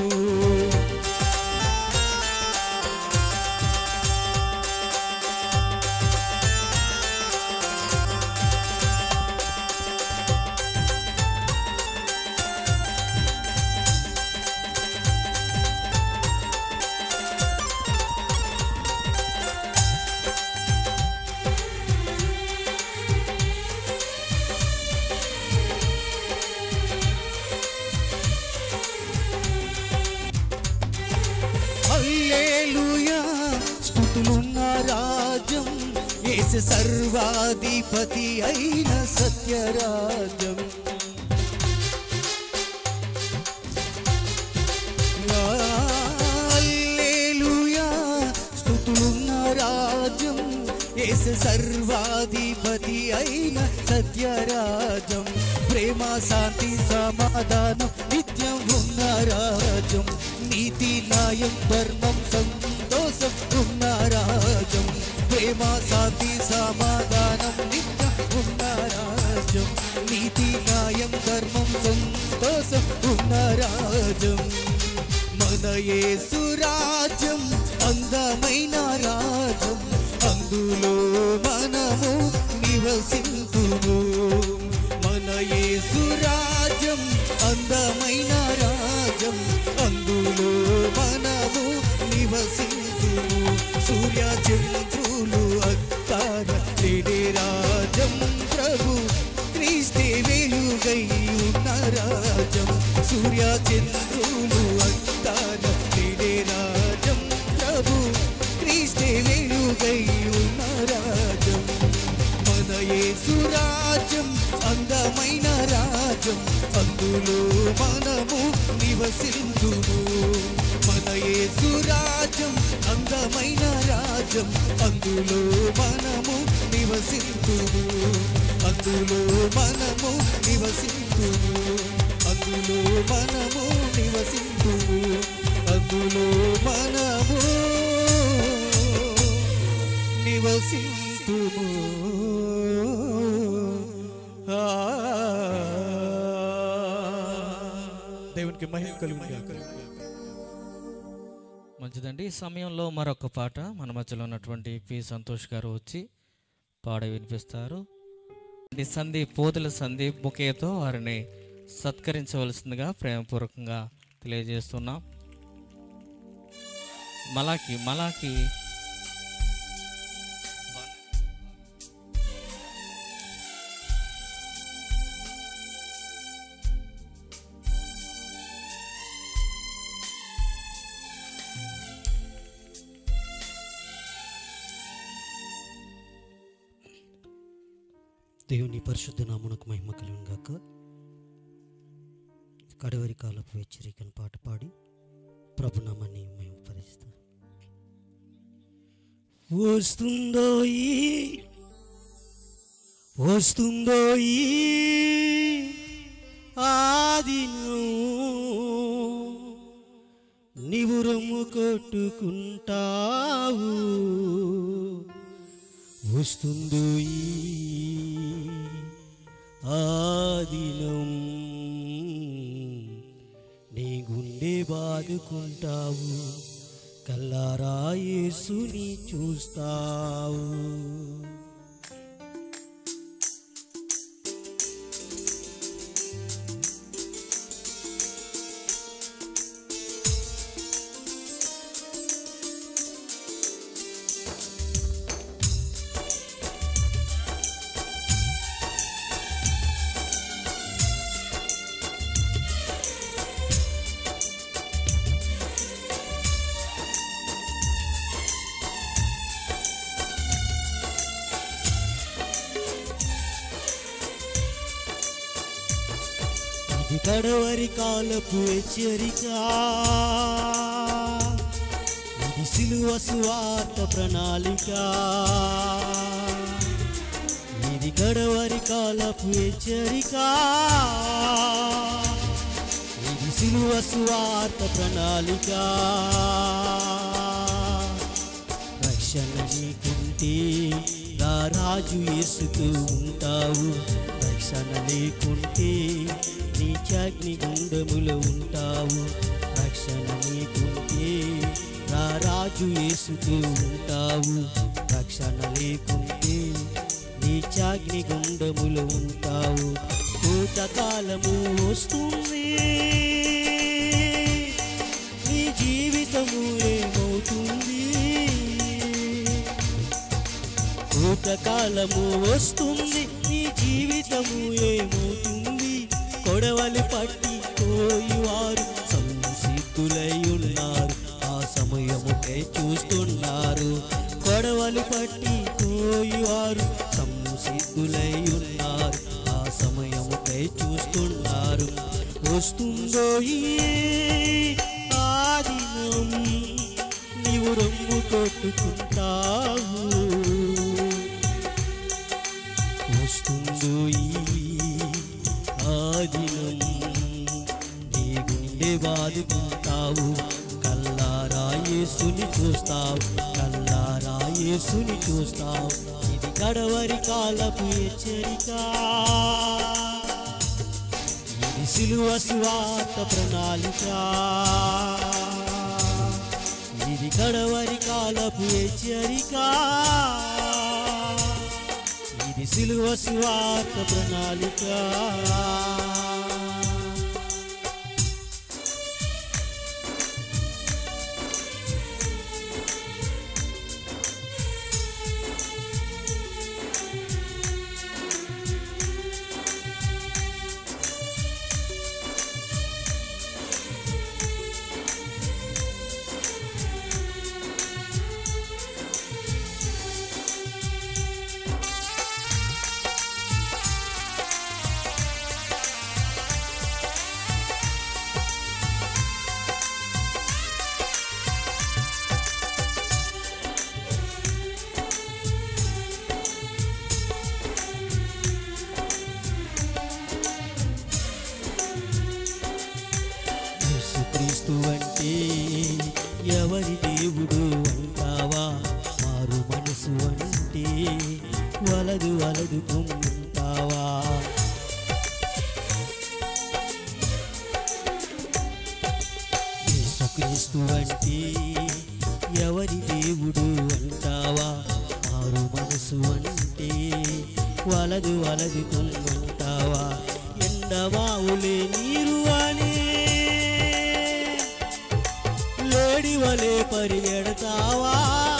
హల్లెలూయా స్తుతులున్న రాజ్యం యేసు సర్వాధిపతి అయిన సత్యరాజ్యం హల్లెలూయా స్తుతులున్న రాజ్యం యేసు సర్వాధిపతి అయిన సత్యరాజ్యం ప్రేమ శాంతి సమాధానం నిత్యం ఉన్న రాజ్యం రాజం మన యేసు రాజ్యం అందమైన రాజ్యం అందులో మనము నివసింతుము మన యేసు రాజ్యం అందమైన రాజ్యం అందులో మనము నివసింతుము సూర్య చంద్రులు అత్తార లేడే రాజం ప్రభు క్రీస్తే వెలుగై ఉన్న రాజం సూర్య చంద్రులు అత్తార లేడే రాజం ప్రభు క్రీస్తే వెలుగై ఉన్న రాజం మన యేసు రాజ్యం అందమైన రాజ్యం అందులో మనము నివసిందుము మన యేసు రాజ్యం అందమైన రాజ్యం అందులో మనము నివసిందుము అందులో మనము నివసిందుము అందులో మనము నివసిందుము అందులో మనము నివసింతుము ఆ. దేవునికి మహిమ కలుగును మంచిదండి ఈ సమయంలో మరొక పాట మన మధ్యలో ఉన్నటువంటి పి సంతోష్ గారు వచ్చి పాడ వినిపిస్తారు ఈ సందీప్ పోతుల సందీప్ బుకేతో వారిని సత్కరించవలసిందిగా ప్రేమపూర్వకంగా తెలియజేస్తున్నాం మలాకి మలాకి దేవుని పరిశుద్ధ నామునకు మహిమ కలుగును గాక కడవరి కాలపు హెచ్చరికను పాట పాడి ప్రభునామాన్ని మేము పరిస్తాం వస్తుందో ఈ వస్తుందో ఈ ఆదిను నీవు రొమ్ము కొట్టుకుంటావు వస్తుందో ఈ ఆదినం నీ గుండె బాదుకుంటావు కల్లారా యేసుని చూస్తావు ఇది కడవరి కాలపు హెచ్చరిక ఇది సిలువ సువార్త ప్రణాళిక ఇది కడవరి కాలపు హెచ్చరిక ఇది సిలువ సువార్త ప్రణాళిక రక్షణ నీకుంటే రా రాజు యేసుతూ ఉంటావు రక్షణ లేకుంటే నీ చాగ్ని గుండములో ఉంటావు రక్షణ నీకుంటే రా రాజు యేసుతూ ఉంటావు రక్షణ లేకుంటే నీ చాగ్ని గుండములో ఉంటావు కోతకాలము వస్తుంది నీ జీవితము ఏమవుతుంది భూతకాలము వస్తుంది నీ జీవితము ఏమవుతుంది కొడవలి పట్టి పోయివారు సంసిద్ధులై ఉన్నారు ఆ సమయముకై చూస్తున్నారు కొడవలి పట్టి పోయివారు సంసిద్ధులై ఉన్నారు ఆ సమయముకై చూస్తున్నారు వస్తుందో ఈ ఆదినం నీవు రొమ్ము కొట్టుకుంటావు వస్తుందో ఈ ఆదినం నీ గుండె బాదుకుంటావు కల్లారా యేసుని చూస్తావు కల్లారా యేసుని చూస్తావు ఇది కడవరి కాలపు హెచ్చరిక ఇది ఇది సిలువ సువార్త ప్రణాళిక ఇది కడవరి కాలపు హెచ్చరిక ఇది సిలువ సువార్త ప్రణాళిక యేసుక్రీస్తు అంటే ఎవరి దేవుడు అంటావా మారు మనసు అంటే వలదు వలదు పొమ్మంటావా యేసుక్రీస్తు అంటే ఎవరి దేవుడు అంటావా మారు మనసు అంటే వలదు వలదు పొమ్మంటావా ఎండమావులే నీరు అని లేడి వలే పరిగెడతావా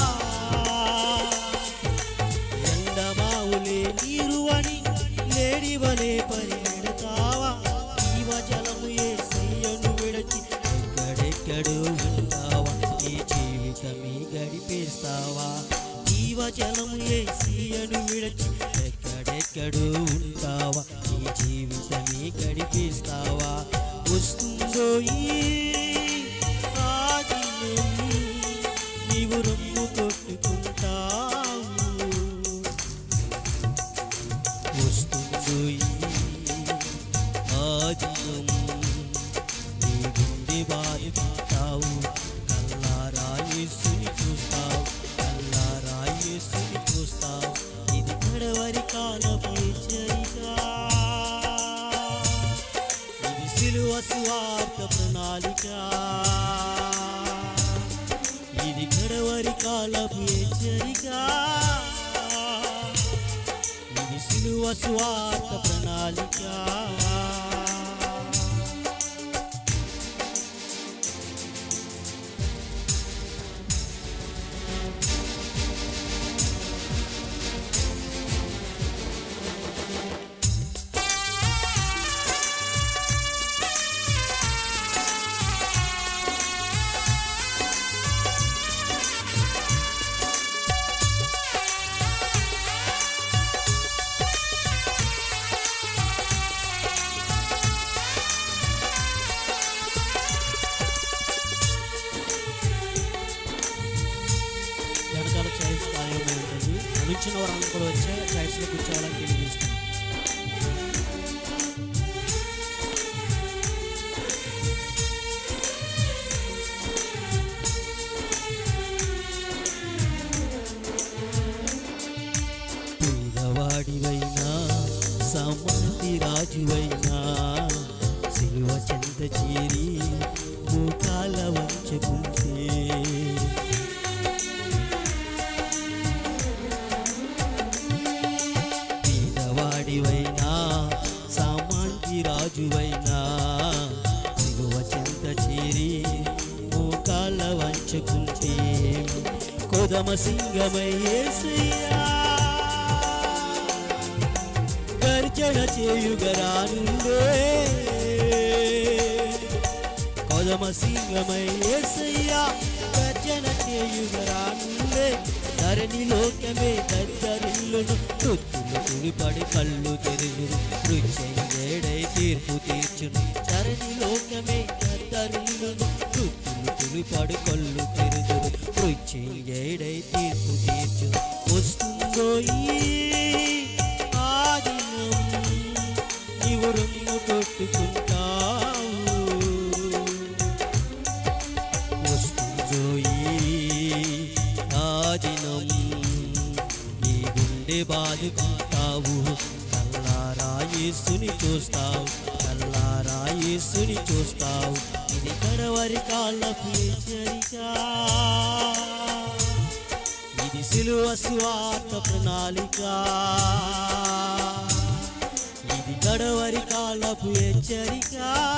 ఎండమావులే నీరు అని లేడి వలే పరిగెడతావా జీవ జలము ఏ సయ్యను విడచి ఎక్కడెక్కడో ఉంటావా ఈ జీవితమే గడిపేస్తావా జీవ జలము ఏ సీయను విడచి ఎక్కడెక్కడో ఉంటావా ఈ జీవితమే గడిపేస్తావా వస్తుందో ఈ ఆదినం నీవు రొమ్ము కొట్టుకుంటావు వస్తుందో ఈ ఆదినం నీ గుండె బాధపడతావు కల్లారా యేసుని చూస్తావు కల్లారా యేసుని చూస్తావు ఇది కడవరి కాలపు హెచ్చరిక ఇది సిలువ సువార్త ప్రణాళిక ఇది కడవరి కాలపు హెచ్చరిక ఇది సిలువ సువార్త ప్రణాళిక వెనకాల చైర్స్ ఖాళీగా ఉంటుంది నుంచిన వారందరూ కూడా వచ్చే చైర్స్లో కూర్చోవాలని తెలియజేస్తున్నాం పేదవాడివైనా సామంతి రాజువైనా సిలువ చెంత చేరి మోకాల వంచుకుంటే పేదవాడివైనా సామాన్కి రాజువైనా సిలువ చెంత చేరి మోకాళ్ళ వంచుకుంటే కొదమ సింగమై యేసయ్యా గర్జన చేయుగరానుండే కొదమ సింగమై యేసయ్యా గర్జన చేయుగరానుండే ధరణి లోకమే దద్దరిల్లును తొత్తులు తుడిపడి కళ్ళు తెరుచును మృత్యుంజయుడై తీర్పు తీర్చును ధరణి లోకమే దద్దరిల్లును తొత్తులు తుడిపడి కళ్ళు తెరుచును మృత్యుంజయుడై తీర్పు తీర్చును వస్తుందో ఈ ఆదినం నీవు రొమ్ము కొట్టుకుంటావు వస్తుందో ఈ ఆదినం నీ గుండె బాదుకుంటావు కల్లారా యేసుని చూస్తావు కల్లారా యేసుని చూస్తావు ఇది కడవరి కాలపు హెచ్చరిక ఇది సిలువ స్వార్థ ప్రణాళిక ఇది కడవరి కాలపు హెచ్చరిక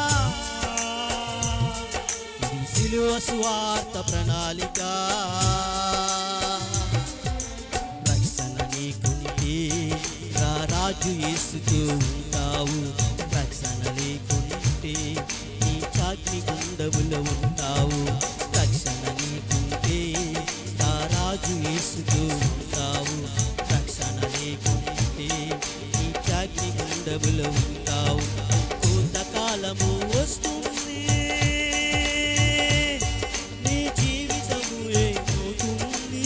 ఇది సిలువ స్వార్థ ప్రణాళిక రక్షణ నీకుంటే రా రాజు యేసుతో ఉంటావు రక్షణ లేకుంటే నీ చాక్ని గుండములో ఉంటావు రక్షణ నీకుంటే రా రాజు యేసుతో ఉంటావు రక్షణ లేకుంటే నీ చాక్ని గుండములో ఉంటావు కొంతకాలము వస్తుంది నీ జీవితము ఏమవుతుంది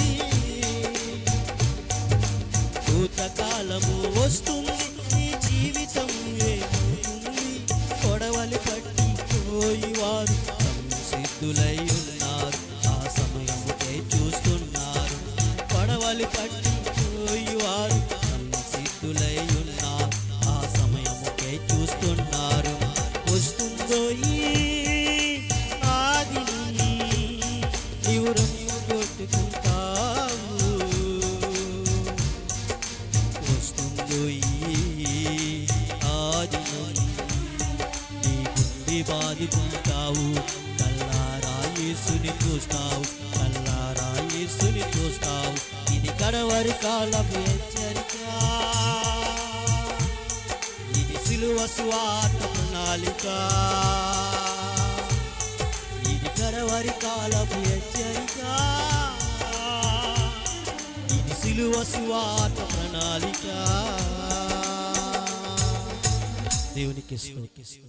భూతకాలము వస్తుంది నీ జీవితం ఏమవుతుంది కొడవలి పట్టి పోయి వారు సిద్ధులై ఉన్నారు ఆ సమయముకై చూస్తున్నారు కొడవలి పట్టి పోయి వారు సిద్ధులై ఉన్నారు ఆ సమయముకై చూస్తున్నారు వస్తుందో ఈ ఆగిని నీవు రమ్ము కొట్టుకుంటావు వస్తుందో ఈ ఆదిలోని నీ గుండె బాదుకుంటావు కల్లారా యేసుని చూస్తావు కల్లారా యేసుని చూస్తావు ఇది కడవరి కాలపు హెచ్చరిక ఇది సిలువ స్వార్థ ప్రణాళిక ఇది కడవరి కాలపు హెచ్చరిక ఇది సిలువ స్వార్థ ప్రణాళిక దేవునికి స్తోత్రం.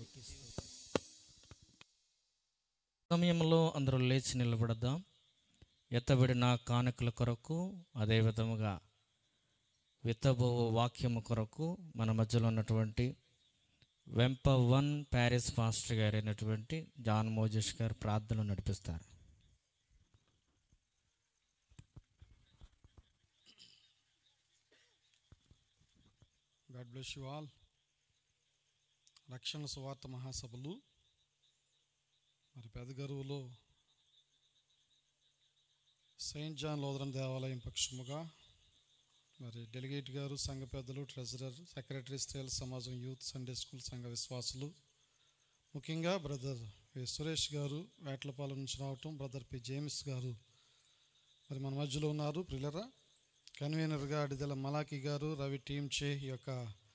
సమయంలో అందరూ లేచి నిలబడదాం ఎత్తబడిన కానుకల కొరకు అదే విధముగా విత్తబో వాక్యము కొరకు మన మధ్యలో ఉన్నటువంటి వెంప వన్ ప్యారిస్ పాస్టర్ గారైనటువంటి జాన్ మోజెస్ గారు ప్రార్థన నడిపిస్తారు గాడ్ బ్లెస్ యు ఆల్ రక్షణ సువార్త మహాసభలు మరి పెదగరువులో సెయింట్ జాన్ లోదరన్ దేవాలయం పక్షముగా మరి డెలిగేట్ గారు సంఘ పెద్దలు ట్రెజరర్ సెక్రటరీ స్త్రీల సమాజం యూత్ సండే స్కూల్ సంఘ విశ్వాసులు ముఖ్యంగా బ్రదర్ వి సురేష్ గారు వేట్లపాలెం నుంచి రావటం బ్రదర్ పి జేమ్స్ గారు మరి మన మధ్యలో ఉన్నారు ప్రిలరా కన్వీనర్గా అడిదల మలాకి గారు రవి టీం చే ఈ యొక్క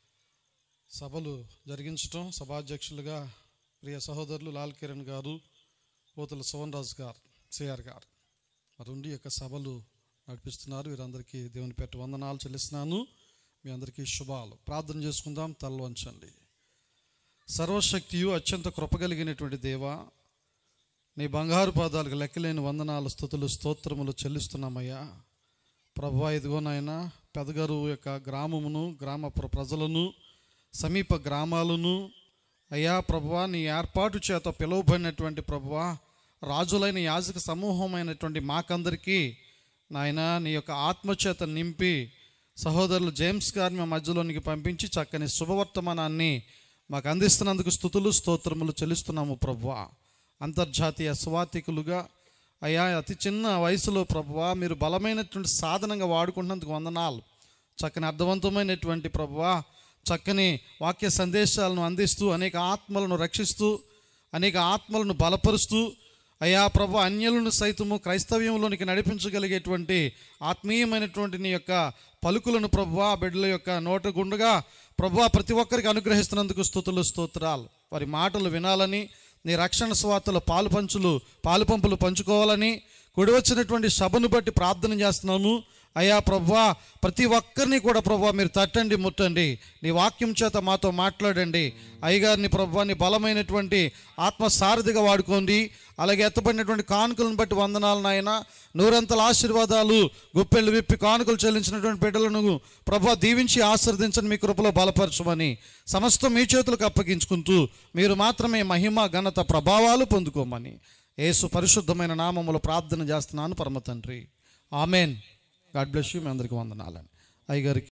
సభలు జరిగించటం సభాధ్యక్షులుగా ప్రియ సహోదరులు లాల్ కిరణ్ గారు పోతుల సోన్ రాజు గారు సిఆర్ గారు మరి ఉండి ఈ యొక్క సభలు నడిపిస్తున్నారు వీరందరికీ దేవుని పెట్ట వందనాలు చెల్లిస్తున్నాను మీ అందరికీ శుభాలు ప్రార్థన చేసుకుందాం తల వంచండి సర్వశక్తియు అత్యంత కృపగలిగినటువంటి దేవా నీ బంగారు పాదాలకు లెక్కలేని వందనాలు స్థుతులు స్తోత్రములు చెల్లిస్తున్నామయ్యా ప్రభా ఇదిగో నాయన పెదగారు యొక్క గ్రామమును గ్రామ ప్ర- ప్రజలను సమీప గ్రామాలను అయ్యా ప్రభువా నీ ఏర్పాటు చేత పిలువబడినటువంటి ప్రభువా రాజులైన యాజక సమూహమైనటువంటి మాకందరికీ నాయన నీ యొక్క ఆత్మచేత నింపి సహోదరులు జేమ్స్ గారిని మా మధ్యలోనికి పంపించి చక్కని శుభవర్తమానాన్ని మాకు అందిస్తున్నందుకు స్థుతులు స్తోత్రములు చెల్లిస్తున్నాము ప్రభువా అంతర్జాతీయ స్వాతికులుగా అయ్యా అతి చిన్న వయసులో ప్రభువా మీరు బలమైనటువంటి సాధనంగా వాడుకుంటున్నందుకు వందనాలు చక్కని అర్థవంతమైనటువంటి ప్రభువా చక్కని వాక్య సందేశాలను అందిస్తూ అనేక ఆత్మలను రక్షిస్తూ అనేక ఆత్మలను బలపరుస్తూ అయా ప్రభు అన్యులను సైతము క్రైస్తవ్యంలోనికి నడిపించగలిగేటువంటి ఆత్మీయమైనటువంటి నీ యొక్క పలుకులను ప్రభువా బిడ్డల యొక్క నోట గుండుగా ప్రభువా ప్రతి ఒక్కరికి అనుగ్రహిస్తున్నందుకు స్థుతులు స్తోత్రాలు వారి మాటలు వినాలని నీ రక్షణ స్వార్థల పాలు పంచులు పాలు పంపులు పంచుకోవాలని కూడి వచ్చినటువంటి సభను బట్టి ప్రార్థన చేస్తున్నాము అయ్యా ప్రభువా ప్రతి ఒక్కరిని కూడా ప్రభువా మీరు తట్టండి ముట్టండి నీ వాక్యం చేత మాతో మాట్లాడండి అయ్యగారిని ప్రభువా నీ బలమైనటువంటి ఆత్మ సారథిగా వాడుకోండి అలాగే ఎత్తబడినటువంటి కానుకలను బట్టి వందనాలు నాయన నూరంతల ఆశీర్వాదాలు గుప్పెళ్ళు విప్పి కానుకలు చెల్లించినటువంటి బిడ్డలను ప్రభా దీవించి ఆశీర్వదించని మీ కృపలో బలపరచమని సమస్తం మీ చేతులకు అప్పగించుకుంటూ మీరు మాత్రమే మహిమ ఘనత ప్రభావాలు పొందుకోమని యేసు పరిశుద్ధమైన నామములో ప్రార్థన చేస్తున్నాను పరమ తండ్రి ఆమెన్ గాడ్ బ్లెస్ యూ మీ అందరికీ వందనాలని అయ్యగారికి